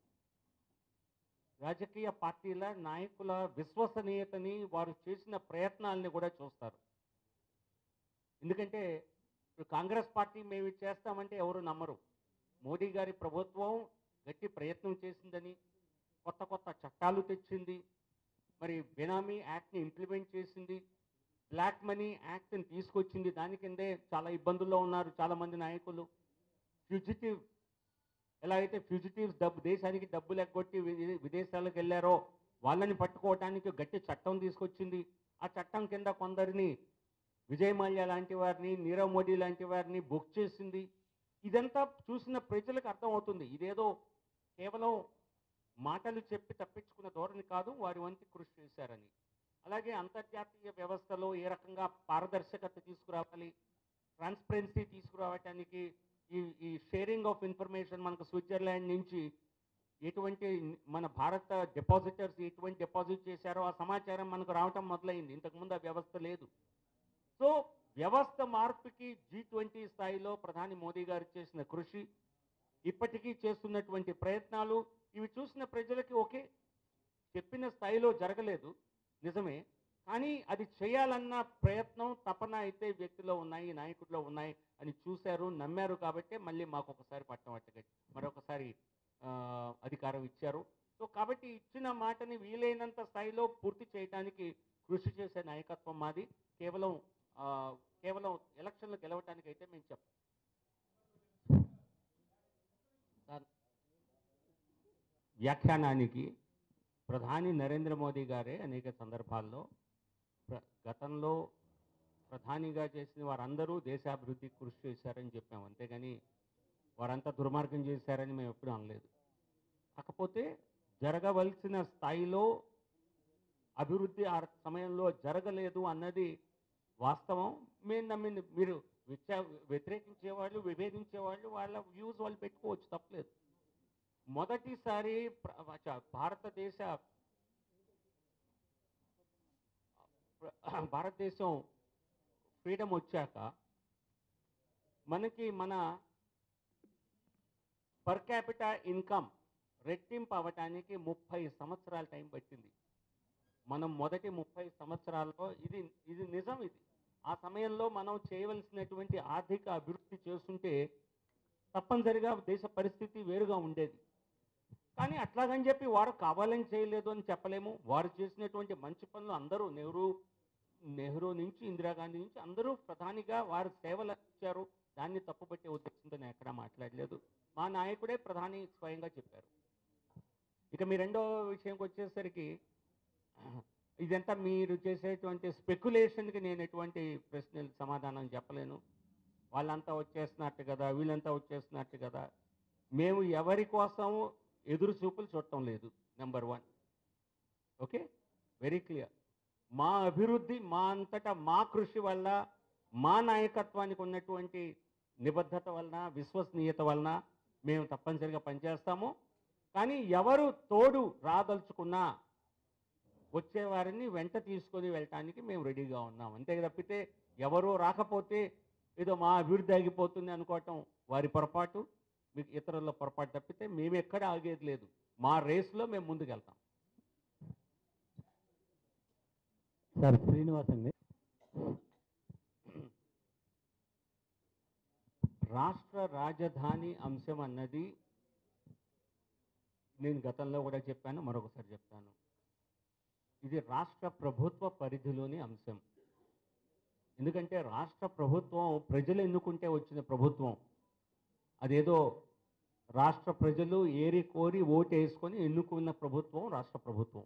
రాజకీయ పార్టీల నాయకుల విశ్వసనీయతని వారు చేసిన ప్రయత్నాలని కూడా చూస్తారు ఎందుకంటే ఇప్పుడు కాంగ్రెస్ పార్టీ మేము ఇది చేస్తామంటే ఎవరు నమ్మరు మోడీ గారి ప్రభుత్వం గట్టి ప్రయత్నం చేసిందని కొత్త కొత్త చట్టాలు తెచ్చింది మరి బెనామీ యాక్ట్ని ఇంప్లిమెంట్ చేసింది బ్లాక్ మనీ యాక్ట్ని తీసుకొచ్చింది దాని కిందే చాలా ఇబ్బందుల్లో ఉన్నారు చాలా మంది నాయకులు ఫ్యూజిటివ్ ఎలా అయితే ఫ్యూజిటివ్స్ డబ్బు దేశానికి డబ్బులు ఎగ్గొట్టి విదే- విదేశాలకు వెళ్ళారో వాళ్ళని పట్టుకోవడానికి గట్టి చట్టం తీసుకొచ్చింది ఆ చట్టం కింద కొందరిని విజయ్ మాల్యా లాంటి వారిని నీరవ్ మోడీ లాంటి వారిని బుక్ చేసింది ఇదంతా చూసిన ప్రజలకు అర్థమవుతుంది ఇదేదో కేవలం మాటలు చెప్పి తప్పించుకున్న ధోరణి కాదు వారి వంటి కృషి చేశారని అలాగే అంతర్జాతీయ వ్యవస్థలో ఏ రకంగా పారదర్శకత తీసుకురావాలి ట్రాన్స్పరెన్సీ తీసుకురావటానికి ఈ ఈ షేరింగ్ ఆఫ్ ఇన్ఫర్మేషన్ మనకు స్విట్జర్లాండ్ నుంచి ఎటువంటి మన భారత డిపాజిటర్స్ ఎటువంటి డిపాజిట్ చేశారో ఆ సమాచారం మనకు రావటం మొదలైంది ఇంతకుముందు ఆ వ్యవస్థ లేదు సో వ్యవస్థ మార్పుకి జీ ట్వంటీ స్థాయిలో ప్రధాని మోదీ గారు చేసిన కృషి ఇప్పటికీ చేస్తున్నటువంటి ప్రయత్నాలు ఇవి చూసిన ప్రజలకి ఓకే చెప్పిన స్థాయిలో జరగలేదు నిజమే కానీ అది చేయాలన్న ప్రయత్నం తపన అయితే వ్యక్తిలో ఉన్నాయి నాయకుడిలో ఉన్నాయి అని చూశారు నమ్మారు కాబట్టి మళ్ళీ మాకు ఒకసారి పట్టం పట్టగా మరొకసారి ఆ, అధికారం ఇచ్చారు సో కాబట్టి ఇచ్చిన మాటని వీలైనంత స్థాయిలో పూర్తి చేయడానికి కృషి చేసే నాయకత్వం మాది కేవలం ఆ, కేవలం ఎలక్షన్లు గెలవటానికి అయితే మేము చెప్పం సార్, వ్యాఖ్యానానికి ప్రధాని నరేంద్ర మోదీ గారే అనేక సందర్భాల్లో ప్ర- గతంలో ప్రధానిగా చేసిన వారందరూ దేశాభివృద్ధికి కృషి చేశారని చెప్పాం అంతేగాని వారంతా దుర్మార్గం చేశారని మేము ఎప్పుడూ అనలేదు కాకపోతే జరగవలసిన స్థాయిలో అభివృద్ధి ఆ సమయంలో జరగలేదు అన్నది వాస్తవం మేము నమ్మింది మీరు విచ్చ వ్యతిరేకించే వాళ్ళు విభేదించే వాళ్ళు వాళ్ళ వ్యూస్ వాళ్ళు పెట్టుకోవచ్చు తప్పలేదు మొదటిసారి ప్ర- చ- భారతదేశ ప్ర- భారతదేశం ఫ్రీడమ్ వచ్చాక మనకి మన పర్ క్యాపిటా ఇన్కమ్ రెట్టింపు అవ్వటానికి ముప్పై సంవత్సరాల టైం పట్టింది మనం మొదటి ముప్పై సంవత్సరాల్లో ఇది ఇది నిజం ఇది ఆ సమయంలో మనం చేయవలసినటువంటి ఆర్థిక అభివృద్ధి చేస్తుంటే తప్పనిసరిగా దేశ పరిస్థితి వేరుగా ఉండేది కానీ అట్లాగని చెప్పి వారు కావాలని చేయలేదు అని చెప్పలేము వారు చేసినటువంటి మంచి పనులు అందరూ నెహ్రూ నెహ్రూ నుంచి ఇందిరాగాంధీ నుంచి అందరూ ప్రధానిగా వారు సేవలు ఇచ్చారు దాన్ని తప్పుపట్టే ఉద్దేశంతో నేను ఎక్కడా మాట్లాడలేదు మా నాయకుడే ప్రధాని స్వయంగా చెప్పారు ఇక మీ రెండో విషయంకి వచ్చేసరికి ఇదంతా మీరు చేసేటువంటి స్పెక్యులేషన్కి నేను ఎటువంటి ప్రశ్నలు సమాధానం చెప్పలేను వాళ్ళంతా వచ్చేస్తున్నట్టు కదా వీళ్ళంతా వచ్చేస్తున్నట్టు కదా మేము ఎవరి కోసం ఎదురు చూపులు చూడటం లేదు number one okay very clear మా అభివృద్ధి మా అంతటా మా కృషి వల్ల మా నాయకత్వానికి ఉన్నటువంటి నిబద్ధత వలన విశ్వసనీయత వలన మేము తప్పనిసరిగా పనిచేస్తాము కానీ ఎవరు తోడు రాదలుచుకున్నా వచ్చేవారిని వెంట తీసుకొని వెళ్ళటానికి మేము రెడీగా ఉన్నాం అంతే తప్పితే ఎవరో రాకపోతే ఏదో మా అభివృద్ధి ఆగిపోతుంది అనుకోవటం వారి పొరపాటు మీకు ఇతరుల పొరపాటు తప్పితే మేము ఎక్కడ ఆగేది లేదు మా రేస్లో మేము ముందుకెళ్తాం సార్ శ్రీనివాస్ అండి రాష్ట్ర రాజధాని అంశం అన్నది నేను గతంలో కూడా చెప్పాను మరొకసారి చెప్తాను ఇది రాష్ట్ర ప్రభుత్వ పరిధిలోని అంశం ఎందుకంటే రాష్ట్ర ప్రభుత్వం ప్రజలు ఎన్నుకుంటే వచ్చిన ప్రభుత్వం అదేదో రాష్ట్ర ప్రజలు ఏరి కోరి ఓటు వేసుకొని ఎన్నుకున్న ప్రభుత్వం రాష్ట్ర ప్రభుత్వం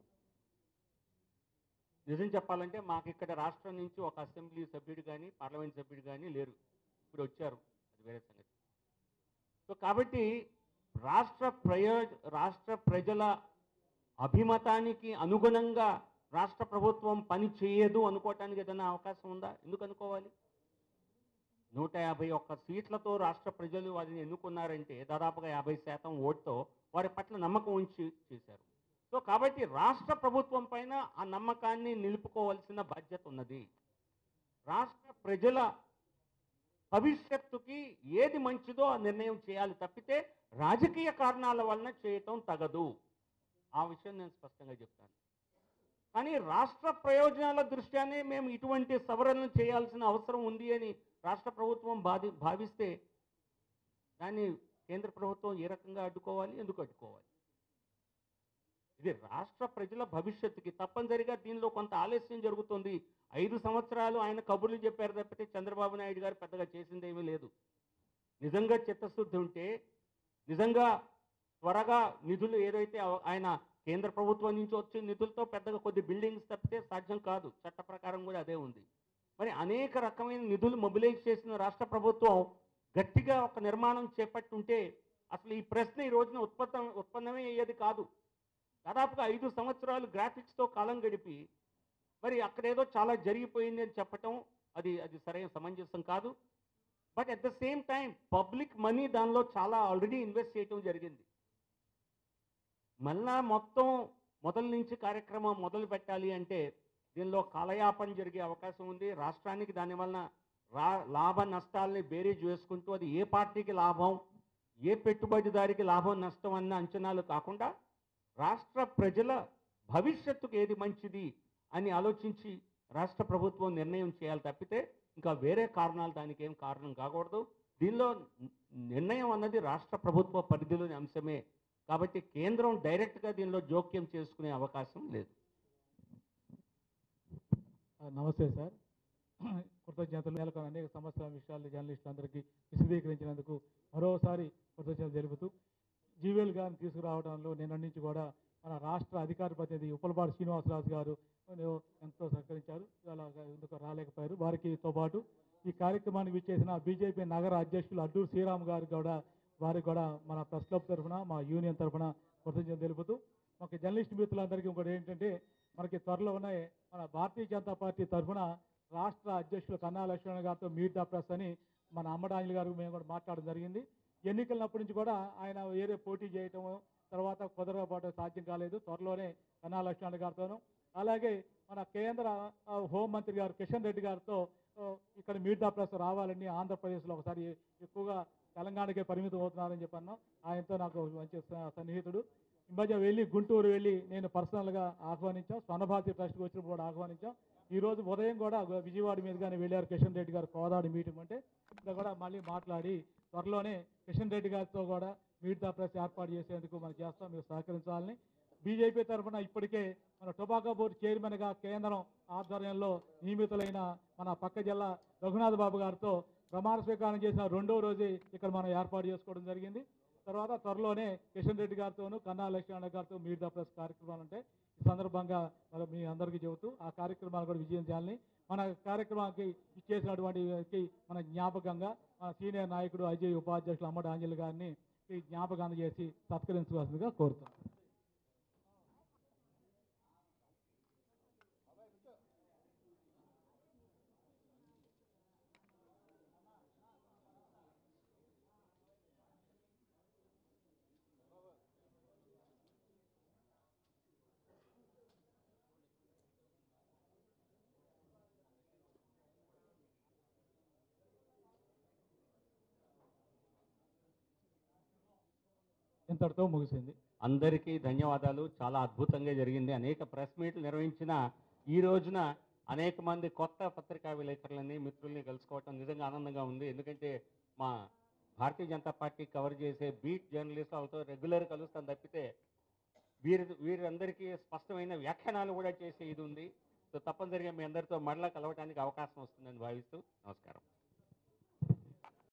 నిజం చెప్పాలంటే మాకు ఇక్కడ రాష్ట్రం నుంచి ఒక అసెంబ్లీ సభ్యుడు కానీ పార్లమెంట్ సభ్యుడు కానీ లేరు ఇప్పుడు వచ్చారు అది వేరే సంగతి సో కాబట్టి రాష్ట్ర ప్రయో రాష్ట్ర ప్రజల అభిమతానికి అనుగుణంగా రాష్ట్ర ప్రభుత్వం పని చేయదు అనుకోవటానికి ఏదైనా అవకాశం ఉందా ఎందుకు అనుకోవాలి నూట యాభై ఒక్క సీట్లతో రాష్ట్ర ప్రజలు వారిని ఎన్నుకున్నారంటే దాదాపుగా యాభై శాతం ఓటుతో వారి పట్ల నమ్మకం ఉంచి చేశారు సో కాబట్టి రాష్ట్ర ప్రభుత్వం పైన ఆ నమ్మకాన్ని నిలుపుకోవాల్సిన బాధ్యత ఉన్నది రాష్ట్ర ప్రజల భవిష్యత్తుకి ఏది మంచిదో ఆ నిర్ణయం చేయాలి తప్పితే రాజకీయ కారణాల వలన చేయటం తగదు ఆ విషయం నేను స్పష్టంగా చెప్తాను కానీ రాష్ట్ర ప్రయోజనాల దృష్ట్యానే మేము ఇటువంటి సవరణలు చేయాల్సిన అవసరం ఉంది అని రాష్ట్ర ప్రభుత్వం బాధి భావిస్తే దాన్ని కేంద్ర ప్రభుత్వం ఏ రకంగా అడ్డుకోవాలి ఎందుకు అడ్డుకోవాలి ఇది రాష్ట్ర ప్రజల భవిష్యత్తుకి తప్పనిసరిగా దీనిలో కొంత ఆలస్యం జరుగుతుంది ఐదు సంవత్సరాలు ఆయన కబుర్లు చెప్పారు తప్పితే చంద్రబాబు నాయుడు గారు పెద్దగా చేసిందేమీ లేదు నిజంగా చిత్తశుద్ధి ఉంటే నిజంగా త్వరగా నిధులు ఏదైతే అవ- ఆయన కేంద్ర ప్రభుత్వం నుంచి వచ్చే నిధులతో పెద్దగా కొద్ది బిల్డింగ్స్ తప్పితే సాధ్యం కాదు చట్ట ప్రకారం కూడా అదే ఉంది మరి అనేక రకమైన నిధులు మొబిలైజ్ చేసిన రాష్ట్ర ప్రభుత్వం గట్టిగా ఒక నిర్మాణం చేపట్టుంటే అసలు ఈ ప్రశ్న ఈ రోజున ఉత్పత్తం ఉత్పన్నమే అయ్యేది కాదు దాదాపుగా ఐదు సంవత్సరాలు గ్రాఫిక్స్తో కాలం గడిపి మరి అక్కడేదో చాలా జరిగిపోయింది అని చెప్పటం అది అది సరైన సమంజసం కాదు but at the same time public money దానిలో చాలా ఆల్రెడీ ఇన్వెస్ట్ చేయటం జరిగింది మళ్ళా మొత్తం మొదల నుంచి కార్యక్రమం మొదలు పెట్టాలి అంటే దీనిలో కాలయాపన జరిగే అవకాశం ఉంది రాష్ట్రానికి దానివల్ల రా లాభ నష్టాలని బేరీజ్ వేసుకుంటూ అది ఏ పార్టీకి లాభం ఏ పెట్టుబడిదారికి లాభం నష్టం అన్న అంచనాలు కాకుండా రాష్ట్ర ప్రజల భవిష్యత్తుకు ఏది మంచిది అని ఆలోచించి రాష్ట్ర ప్రభుత్వం నిర్ణయం చేయాలి తప్పితే ఇంకా వేరే కారణాలు దానికి ఏం కారణం కాకూడదు దీనిలో నిర్ణయం అన్నది రాష్ట్ర ప్రభుత్వ పరిధిలోని అంశమే కాబట్టి కేంద్రం డైరెక్ట్గా దీనిలో జోక్యం చేసుకునే అవకాశం లేదు ఆ, నమస్తే సార్ కృతజ్ఞతలు నెలకొని అనేక సంవత్సరాల విషయాలు జర్నలిస్టులందరికీ విశదీకరించినందుకు మరోసారి కృతజ్ఞతలు తెలుపుతూ జీవీఎల్ గారిని తీసుకురావడంలో నిన్న నుంచి కూడా మన రాష్ట్ర అధికార ప్రతినిధి ఉప్పలపాటి శ్రీనివాసరాజు గారు ఎంతో సహకరించారు ఇవాళ ఎందుకు రాలేకపోయారు వారికితో పాటు ఈ కార్యక్రమానికి విచ్చేసిన బీజేపీ నగర అధ్యక్షులు అడ్డూరు శ్రీరామ్ గారు కూడా వారికి కూడా మన ప్రెస్ క్లబ్ తరఫున మా యూనియన్ తరఫున కృతజ్ఞతలు తెలుపుతూ మాకు జర్నలిస్ట్ మిత్రులందరికీ ఇంకోటి ఏంటంటే మనకి త్వరలో ఉన్నాయి మన భారతీయ జనతా పార్టీ తరఫున రాష్ట్ర అధ్యక్షులు కన్నా లక్ష్మణ్ గారితో మీట్ ద ప్రెస్ అని మన అమ్మడాంజలి గారు మేము కూడా మాట్లాడడం జరిగింది ఎన్నికలప్పటి నుంచి కూడా ఆయన వేరే పోటీ చేయటం తర్వాత కుదరకపోవడం సాధ్యం కాలేదు త్వరలోనే కన్నా లక్ష్మణ్ గారితోనూ అలాగే మన కేంద్ర ఆ, హోంమంత్రి గారు కిషన్ రెడ్డి గారితో ఆ, ఇక్కడ మీట్ ద ప్రెస్ రావాలని ఆంధ్రప్రదేశ్లో ఒకసారి ఎక్కువగా తెలంగాణకే పరిమితం అవుతున్నారని చెప్పాను ఆయనతో నాకు మంచి స- సన్నిహితుడు ఈ మధ్య వెళ్ళి గుంటూరు వెళ్ళి నేను పర్సనల్గా ఆహ్వానించాం స్వర్ణభారతి ట్రస్ట్కి వచ్చినప్పుడు కూడా ఆహ్వానించాం ఈ రోజు ఉదయం కూడా విజయవాడ మీదుగానే వెళ్ళారు కిషన్ రెడ్డి గారు కోదాడి మీటింగ్ అంటే ఇక్కడ కూడా మళ్ళీ మాట్లాడి త్వరలోనే కిషన్ రెడ్డి గారితో కూడా మీట్ ద ప్రెస్ ఏర్పాటు చేసేందుకు మనం చేస్తాం మీరు సహకరించాలని బీజేపీ తరఫున ఇప్పటికే మన టొబాకో బోర్డు చైర్మన్గా కేంద్రం ఆధ్వర్యంలో నియమితులైన మన పక్క జిల్లా రఘునాథ్ బాబు గారితో ప్రమాణ స్వీకారం చేసిన రెండో రోజే ఇక్కడ మనం ఏర్పాటు చేసుకోవడం జరిగింది తర్వాత త్వరలోనే కిషన్ రెడ్డి గారితోనూ కన్నా లక్ష్మణ గారితో మీట్ ద ప్రెస్ కార్యక్రమాలు ఉంటాయి ఈ సందర్భంగా మరి మీ అందరికీ చెబుతూ ఆ కార్యక్రమాలు కూడా విజయం చేయాలని మన కార్యక్రమానికి ఇచ్చేసినటువంటి వారికి మన జ్ఞాపకంగా మన సీనియర్ నాయకుడు అజయ్ ఉపాధ్యక్షులు అమ్మడు ఆంజలి గారిని ఈ జ్ఞాపకాన్ని చేసి సత్కరించవలసిందిగా కోరుతున్నాను ఇంతటితో ముగిసింది అందరికీ ధన్యవాదాలు చాలా అద్భుతంగా జరిగింది అనేక ప్రెస్ మీట్లు నిర్వహించిన ఈ రోజున అనేక మంది కొత్త పత్రికా విలేకరులని మిత్రుల్ని కలుసుకోవటం నిజంగా ఆనందంగా ఉంది ఎందుకంటే మా భారతీయ జనతా పార్టీ కవర్ చేసే బీట్ జర్నలిస్ట్ వాళ్ళతో రెగ్యులర్ కలుస్తాం తప్పితే వీరి వీరందరికీ స్పష్టమైన వ్యాఖ్యానాలు కూడా చేసే ఇది ఉంది సో తప్పనిసరిగా మీ అందరితో మరలా కలవడానికి అవకాశం వస్తుందని భావిస్తూ నమస్కారం